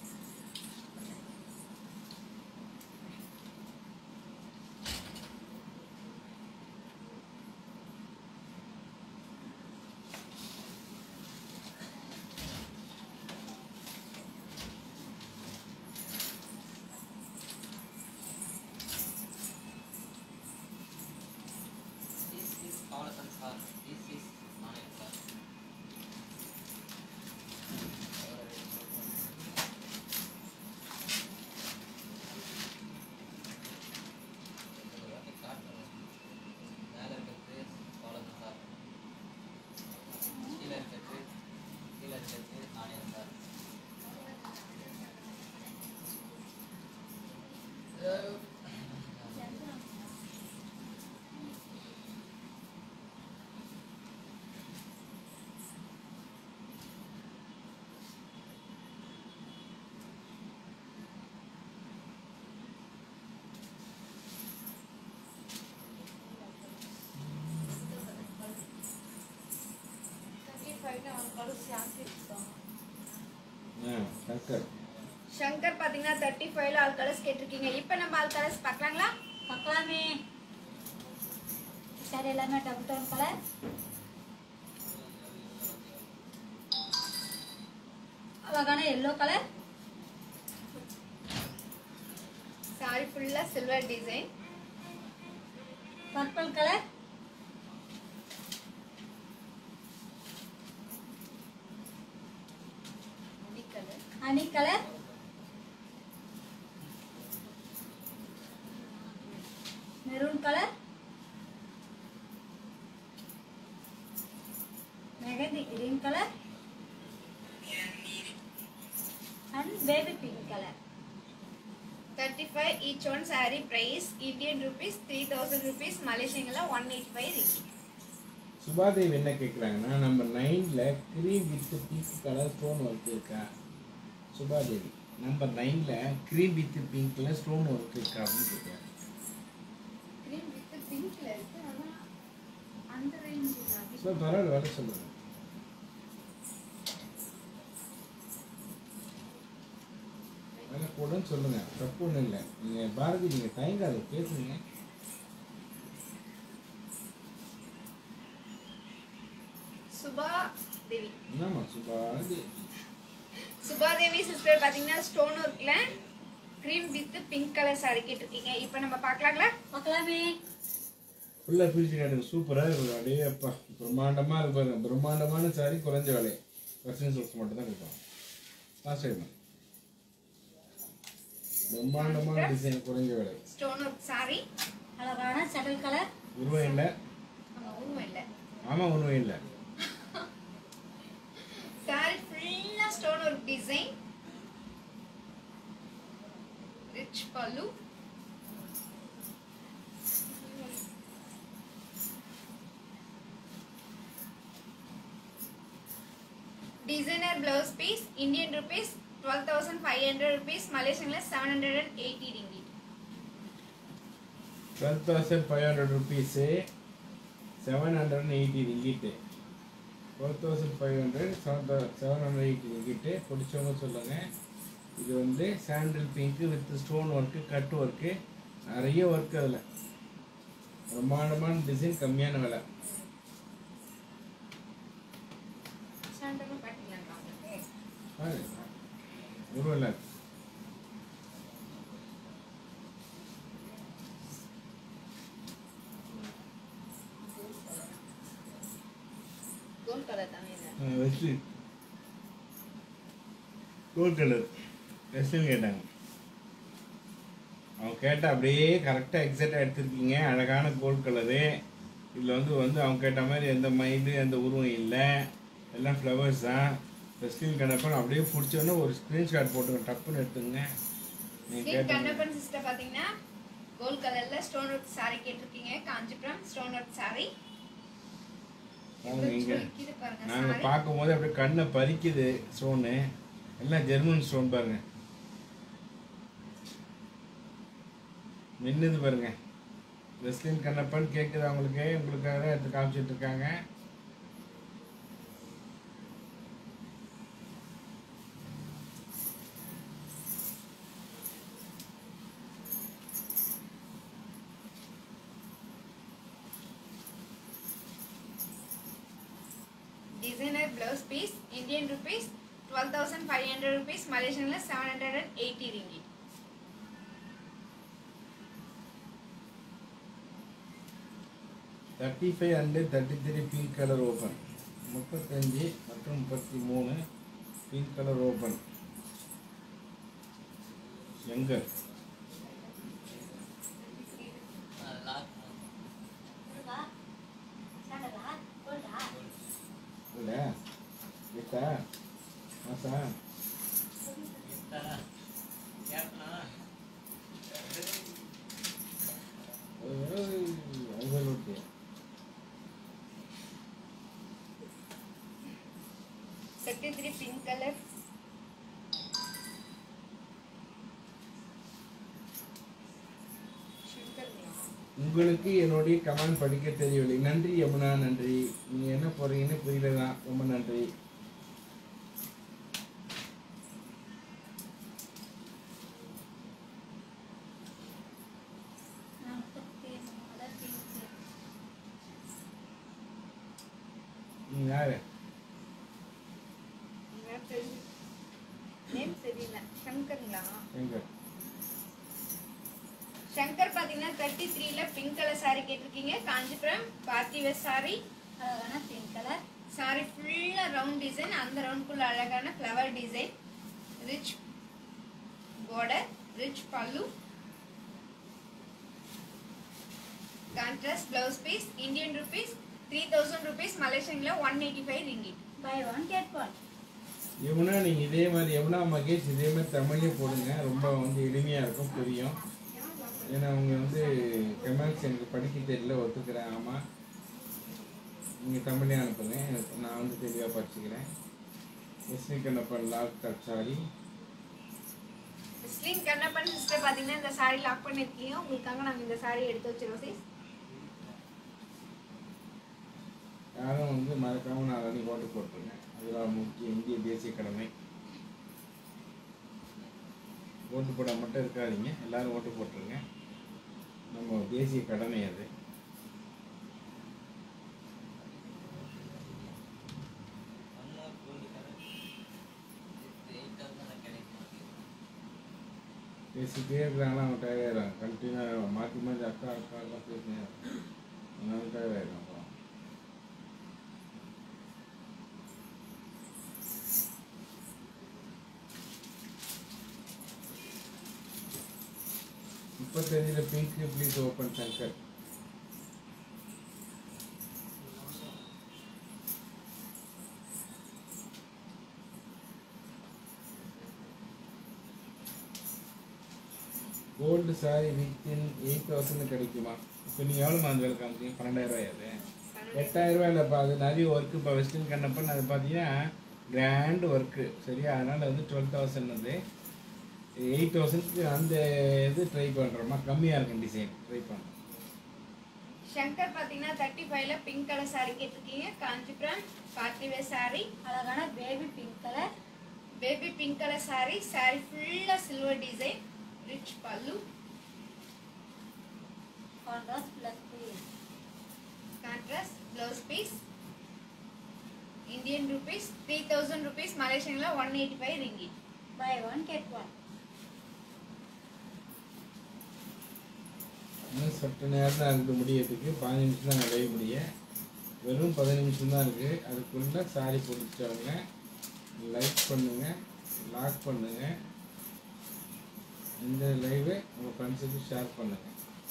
This is Paulasan sir. This is Anand sir. மேல இருக்கிறது பாலசன் சார் கீழே இருக்கிறது கீழே இருக்கிறது ஆனந்த் சார் ஆ சங்கர் சங்கர் பாத்தீங்கன்னா தேர்ட்டி ஃபைவ்ல ஆல் கலர்ஸ் கேட்டிருக்கீங்க இப்போ நம்ம ஆல் கலர்ஸ் பார்க்கலாங்களா பார்க்கலாமே சரி எல்லாமே டபுள் டோன் கலர் அழகான எல்லோ கலர் சாரி ஃபுல்லா silver design purple colour colour honey colour maroon colour mehndi green colour and baby pink colour thirty five each one sari price Indian rupees three thousand rupees மலேசியங்கள one eighty five ringgit Subadevi என்ன கேட்குறாங்கன்னா நம்ம நைனில் cream with pink colour stone work இருக்கா Subadevi number நைனில் cream with பிங்க்கில் stone work இருக்கா அப்படின்னு கேட்குறாங்க கிரீம் வித் பிங்க்ல இருக்கு ஆனா அந்த ரேஞ்ச் ஸோ பரவாயில்ல வர சொல்லுங்கள் வேலை கூடன்னு சொல்லுங்கள் தப்பு ஒன்றும் இல்லை நீங்கள் பாரதி நீங்கள் தயங்காத பேசுங்க சுபா தேவி என்னம்மா சுபாதேவி சுபாதேவி சிஸ்டர் பாத்தீங்கன்னா ஸ்டோன் ஒர்க்ல cream with pink colour sari கேட்டிருக்கீங்க இப்போ நம்ம பார்க்கலாங்களா பார்க்கலாமே ஃபுல்லாக பிரிச்சு காட்டுங்க சூப்பராக இருக்கும் அப்படியே அப்பா பிரம்மாண்டமாக இருக்கு பாருங்க பிரம்மாண்டமான சாரி குறைஞ்ச விலை வெஸ்டர்ன் சில்க்ஸ் மட்டும் தான் இருக்கும் லாஸ்ட் டைம் பிரம்மாண்டமான டிசைன் குறைஞ்ச விலை ஸ்டோன் ஒர்க் சாரி அழகான சடல் கலர் உருவம் இல்லை நம்ம உருவம் இல்லை ஆமாம் உருவம் இல்லை சாரி ஃபுல்லா stone work design rich pallu designer blouse piece Indian rupees twelve thousand five hundred rupees மலேசியன்ல seven hundred and eighty ringgit twelve thousand five hundred rupees seven hundred and eighty ringgit twelve thousand five hundred seven seven hundred eighty ringgit பிடிச்சவங்க சொல்லுங்கள் இது வந்து sandal pink with stone work cut work நிறைய work அதில் பிரம்மாண்டமான design கம்மியான விலை சாண்டலும் காட்டிக்கலாங்களா உங்களுக்கு? பாரு. உருவம் இல்லை கலர் தான் வேணும் வெஸ்ட் கோல்ட் கலர் வெஸ்ட்னு கேட்டாங்க அவங்க கேட்டால் அப்படியே கரெக்டாக எக்ஸாக்டாக எடுத்திருக்கீங்க அழகான கோல்ட் கலரு இதில் வந்து வந்து அவங்க கேட்ட மாதிரி எந்த மைண்டு எந்த உருவம் இல்லை எல்லாம் ஃப்ளவர்ஸ் தான் வெஸ்டின் கணப்பன் அப்படியே பிடிச்சோன்னே ஒரு ஸ்க்ரீன்ஷாட் போட்டுங்க டப்புன்னு எடுத்துங்க நீங்கள் ஸ்ரீ கேட்ட கண்ணப்பன் சிஸ்டர் பாத்தீங்கன்னா கோல்ட் கலர்ல ஸ்டோன் ஒர்க் சாரி கேட்டிருக்கீங்க காஞ்சிபுரம் ஸ்டோன் ஒர்க் சாரி நீங்கள் இது பாருங்க நாங்கள் சாரி பார்க்கும்போது அப்படியே கண்ணை பறிக்குது ஸ்டோனு எல்லாம் ஜெர்மன் ஸ்டோன் பாருங்க மின்னுது பாருங்க வெஸ்லின் கண்ணப்பன் கேட்குது அவங்களுக்கு உங்களுக்காக தான் எடுத்து காமிச்சிட்டு இருக்காங்க designer blouse piece Indian rupees twelve thousand five hundred rupees மலேசியன்ல seven hundred and eighty ringgit thirty five and thirty three pink colour open முப்பத்தஞ்சு மற்றும் முப்பத்தி மூணு பிங்க் கலர் ஓப்பன் எங்க லாக் இருக்கா சாண்டலா கோல்டா இல்லை கீதா மாசா கேட்கலாம் அவங்களுக்கு தேர்ட்டி த்ரீ பிங்க் கலர் உங்களுக்கு என்னுடைய கமெண்ட் படிக்க தெரியவில்லை நன்றி யமுனா நன்றி நீங்க என்ன போறீங்கன்னு புரியல தான் ரொம்ப நன்றி நாற்பத்தி நாலு பிங்க் நீங்க யாரு நேம் தெரியல சங்கருங்களா எங்க சங்கர் பாத்தீங்கன்னா தேர்ட்டி த்ரீல பிங்க் கலர் சாரி கேட்டிருக்கீங்க காஞ்சிபுரம் பார்த்திவ சாரி அழகான பிங்க் கலர் சாரி ஃபுல்லா ரவுண்ட் டிசைன் அந்த ரவுண்ட்குள்ள அழகான flower design rich border rich பல்லு contrast blouse piece Indian rupees three thousand rupees மலேசியன்ல one eighty five ringgit buy one get one Yamuna நீங்க இதே மாதிரி யமுனா மகேஷ் இதே மாதிரி தமிழ்லயே போடுங்க ரொம்ப வந்து எளிமையா இருக்கும் புரியும் ஏன்னா அவங்க வந்து கமெண்ட்ஸ் எனக்கு படிக்க தெரியல ஒத்துக்கிறேன் ஆமா நீங்க தமிழே அனுப்புங்க எனக்கு நான் வந்து தெளிவா படிச்சுக்கிறேன் எஸ்மி கண்ணப்பன் லாக் சாரி முஸ்லீம் கண்ணப்பன் சிஸ்டர் பாத்தீங்கன்னா இந்த சாரி லாக் பண்ணிருக்கீங்க உங்களுக்காக நாங்க இந்த சாரி எடுத்து வச்சிருக்கோம் sis. யாரும் வந்து மறக்காம நாலு ஓட்டு போட்டுருங்க அதெல்லாம் முக்கிய இந்திய தேசிய கடமை ஓட்டு போட மட்டும் இருக்காதீங்க எல்லாரும் ஓட்டு போட்டுருங்க நம்ம தேசிய கடமை அது one more gold colour eight thousand கிடைக்கும் பேசிட்டே இருக்கிறாங்களா அவங்க டயர்டாயிடும் கண்டினியூ மாற்றி மாற்றி அக்கா அக்கா அக்கா பேசினே அதனால டயர்டாயிடும் அப்புறம் முப்பத்தஞ்சில் pink please open Shankar gold sari within eight thousand கிடைக்குமா இப்போ நீங்கள் எவ்வளோ மாதிரி வேலை காமிச்சீங்க பன்னெண்டாயிரம் ரூபாய் அது எட்டாயிரம் ரூபாய் இல்லைப்பா அது நிறைய ஒர்க்கு இப்போ வெஸ்டர்ன் கண்ணப்பன் அது பார்த்தீங்கன்னா கிராண்ட் ஒர்க்கு சரியா அதனால் வந்து டுவெல் தௌசண்ட் வந்து எயிட் தௌசண்ட்க்கு அந்த இது ட்ரை பண்ணுறோமா கம்மியாக இருக்கும் டிசைன் ட்ரை பண்ணுறோம் சங்கர் பாத்தீங்கன்னா தேர்ட்டி ஃபைவ்ல பிங்க் கலர் சாரி கேட்டிருக்கீங்க காஞ்சிபுரம் பார்த்திவே சாரி அழகான baby pink colour baby pink colour sari sari ஃபுல்லா சில்வர் டிசைன் ரிச் பல்லு contrast plus piece contrast blouse piece Indian rupees three thousand rupees மலேசியன்ல one eighty five ringgit buy one get one இன்னும் சற்று நேரம் தான் இருக்குது முடியறதுக்கு பாஞ்சு நிமிஷம் தான் விளைய முடிய வெறும் பதினஞ்சு நிமிஷம் தான் இருக்குது அதுக்குள்ளே சாரி பிடிச்சவங்க லைக் பண்ணுங்க லாக் பண்ணுங்க இந்த லைவை உங்கள் ஃப்ரெண்ட்ஸுக்கு ஷேர் பண்ணுங்க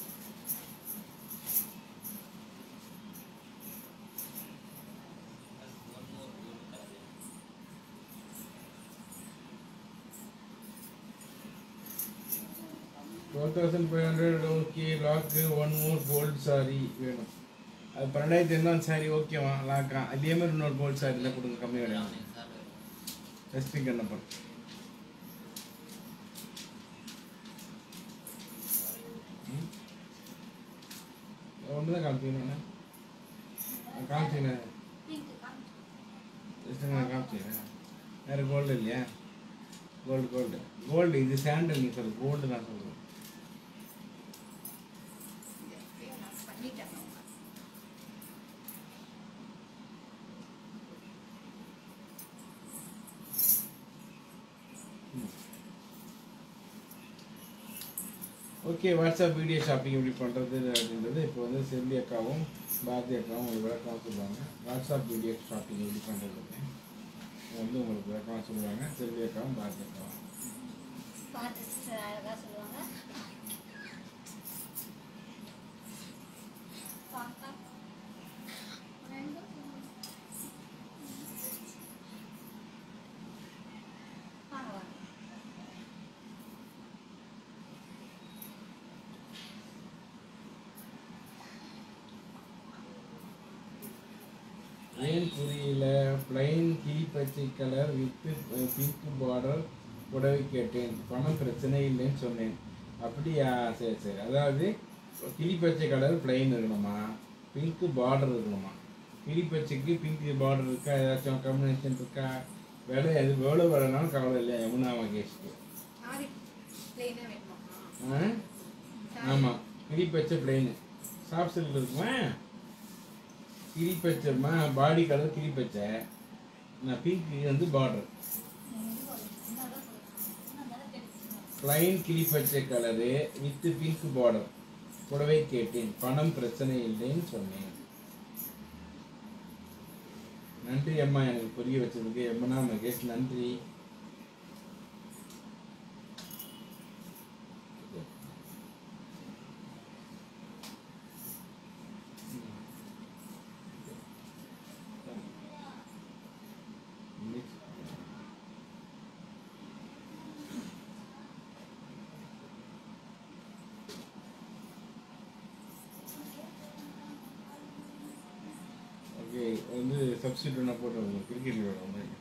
one more blue color. Four thousand five hundred okay lock one more gold sari வேணும் அது பன்னெண்டாயிரத்தி எண்ணூறு சாரி ஓகேவா லாக்கா அதே மாதிரி இன்னொரு கோல்டு சாரியில் கொடுங்க கம்மி விலையா Brownie color. டெஸ்டிங் கண்ணப்பன் ஒன்று தான் காமிச்சிக்கணும் காமிச்சிக்கிறேன் பிங்க் காமிச்சு டெஸ்டிங் காமிச்சிக்கிறேன் வேறு கோல்டு இல்லையா கோல்டு கோல்டு கோல்டு இது சாண்டல் நீ சொல்லு கோல்டு நான் சொல்கிறேன் நான் பண்ணிட்டேன் ஓகே வாட்ஸ்அப் வீடியோ ஷாப்பிங் எப்படி பண்ணுறது அப்படின்றது இப்போ வந்து செல்வி அக்காவும் பாரதி அக்காவும் உங்களுக்கு விளக்கம் சொல்லுவாங்க வாட்ஸ்அப் வீடியோ ஷாப்பிங் எப்படி பண்ணுறதுன்னு வந்து உங்களுக்கு விளக்கம் சொல்லுவாங்க செல்வி அக்காவும் பாரதி அக்காவும் பார்த்து சிஸ்டர் அழகாக சொல்லுவாங்க பார்த்தா ரெண்டும் வாங்க வாங்க ஏன் புரியல பிளைன் கிளி பச்சை கலர் வித்து பிங்க் பார்டர் புடவை கேட்டேன் பணம் பிரச்சனை இல்லைன்னு சொன்னேன் அப்படியா சரி சரி அதாவது கிளி பச்சை கலர் பிளைன் இருக்கணுமா பிங்க் பார்டர் இருக்கணுமா கிளி பச்சைக்கு பிங்க் பார்டர் இருக்கா ஏதாச்சும் காம்பினேஷன் இருக்கா விலை அது எவ்வளோ வரனாலும் கவலை இல்லை யமுனா மகேஷ்க்கு சாரி பிளெயினாக வேணுமா ஆ ஆமாம் கிளி பச்சை பிளைனு சாஃப்ட் சில்க் இருக்குமா கிளி பச்சைமா பாடி கலர் கிளி பச்சை நான் பிங்க் வந்து பார்டர் பிளைன் கிளி பச்சை கலரு வித் பிங்க் பார்டர் புடவை கேட்டேன் பணம் பிரச்சனை இல்லைன்னு சொன்னேன் நன்றி அம்மா எனக்கு புரிய வச்சதுக்கு எம்மனா மகேஷ் நன்றி ஓகே வந்து சப்ஸ்டியூட் ஒன்றா போட்டு கிரிக்கெட் விளையாடுற மாதிரி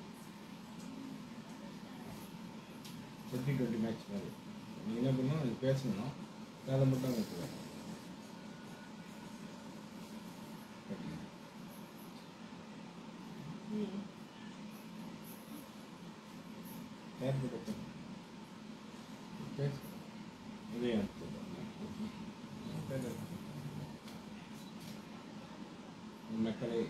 டுவெண்ட்டி டுவெண்ட்டி மேட்ச் மாதிரி நீங்கள் என்ன பண்ணணும் அது பேசணும் அதை மட்டும் வச்சுக்கலாம் யார் போட்டு பேச இதே மக்களே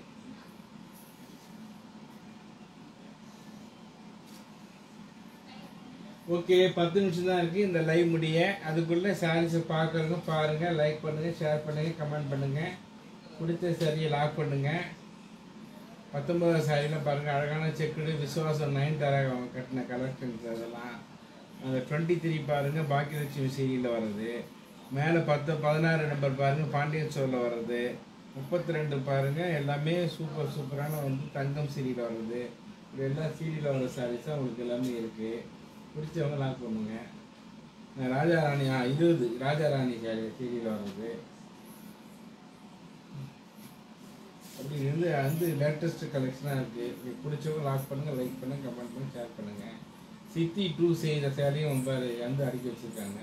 ஓகே பத்து நிமிஷம் தான் இருக்குது இந்த லைவ் முடிய அதுக்குள்ளே சாரீஸை பார்க்குறவங்க பாருங்கள் லைக் பண்ணுங்கள் ஷேர் பண்ணுங்கள் கமெண்ட் பண்ணுங்கள் பிடிச்ச சாரியை லாக் பண்ணுங்கள் பத்தொன்பதாம் சாரியில் பாருங்கள் அழகான செக்குடு விசுவாசம் நைன் தர அவங்க கட்டின கலெக்ஷன்ஸ் அதெல்லாம் அந்த டுவெண்ட்டி த்ரீ பாருங்கள் பாக்கியலட்சுமி சீரியலில் வர்றது மேலே பத்து பதினாறு நம்பர் பாருங்கள் பாண்டியன் ஸ்டோரில் வர்றது முப்பத்தி ரெண்டு பாருங்கள் எல்லாமே சூப்பர் சூப்பரான வந்து தங்கம் சீரியல் வர்றது இது எல்லா சீரியலில் வர சாரீஸாக உங்களுக்கு எல்லாமே இருக்குது பிடிச்சவங்க லாக் பண்ணுங்க நான் ராஜா ராணி ஆ இருபது ராஜா ராணி சீரியல் வர்றது அப்படி இருந்து வந்து லேட்டஸ்ட் கலெக்ஷனாக இருக்குது உங்களுக்கு பிடிச்சவங்க லாக் பண்ணுங்கள் லைக் பண்ணுங்கள் கமெண்ட் பண்ணி ஷேர் பண்ணுங்கள் சித்தி டூ செய்த சேலையும் ரொம்ப வந்து அடுக்கி வச்சுருக்காங்க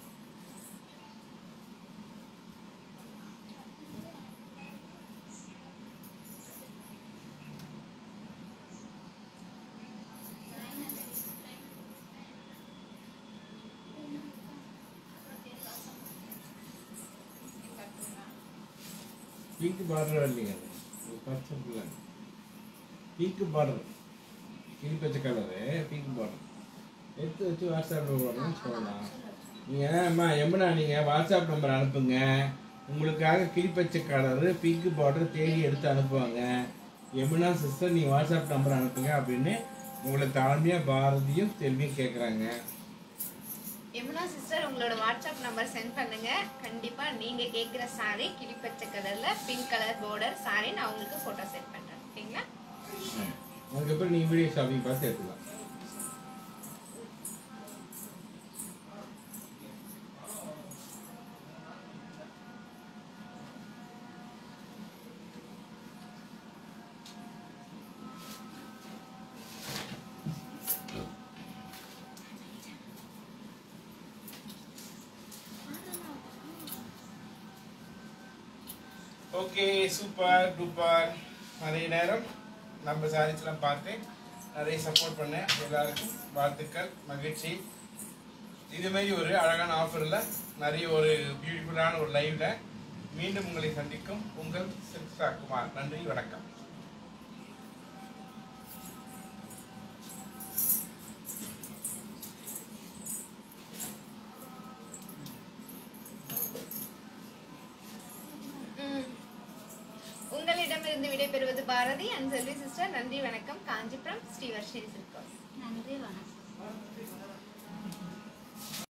பிங்க் பார்டர் இல்லைங்க அது ஒரு பச்சை பிள்ளை பிங்க் பார்டர் கிளி பச்சை கலரு பிங்க் பார்டர் எடுத்து வச்சு வாட்ஸ்அப்பில் போடணும்னு சொல்லலாம் நீங்கள் அம்மா எம்மனா நீங்கள் வாட்ஸ்அப் நம்பர் அனுப்புங்க உங்களுக்காக கிளிப்பச்சை கலரு பிங்க் பார்டர் தேடி எடுத்து அனுப்புவாங்க யமுனா சிஸ்டர் நீ வாட்ஸ்அப் நம்பர் அனுப்புங்க அப்படின்னு உங்களை தாழ்மையாக பாரதியும் செல்வியும் கேட்குறாங்க யமுனா சிஸ்டர் உங்களோட வாட்ஸ்அப் நம்பர் சென்ட் பண்ணுங்க கண்டிப்பா நீங்க கேக்குற சாரி கிளிப்பச்சை கலர்ல பிங்க் கலர் border சாரி நான் உங்களுக்கு போட்டோ சென்ட் பண்றேன் ஓகேங்களா அதுக்கப்புறம் நீ வீடியோ ஷாப்பிங் பார்த்து எடுத்துக்கலாம் ஓகே சூப்பர் டூப்பர் நிறைய நேரம் நம்ம சாரீஸ்லாம் பார்த்து நிறைய சப்போர்ட் பண்ணேன் எல்லாருக்கும் வாழ்த்துக்கள் மகிழ்ச்சி இது மாதிரி ஒரு அழகான ஆஃபரில் நிறைய ஒரு பியூட்டிஃபுல்லான ஒரு லைவ்ல மீண்டும் உங்களை சந்திக்கும் உங்கள் சித்ரா குமார் நன்றி வணக்கம் ம். உங்களிடமிருந்து விடைபெறுவது பாரதி அண்ட் செல்வி சிஸ்டர் நன்றி வணக்கம் காஞ்சிபுரம் ஸ்ரீவர்ஷினி சில்கோஸ் நன்றி வணக்கம்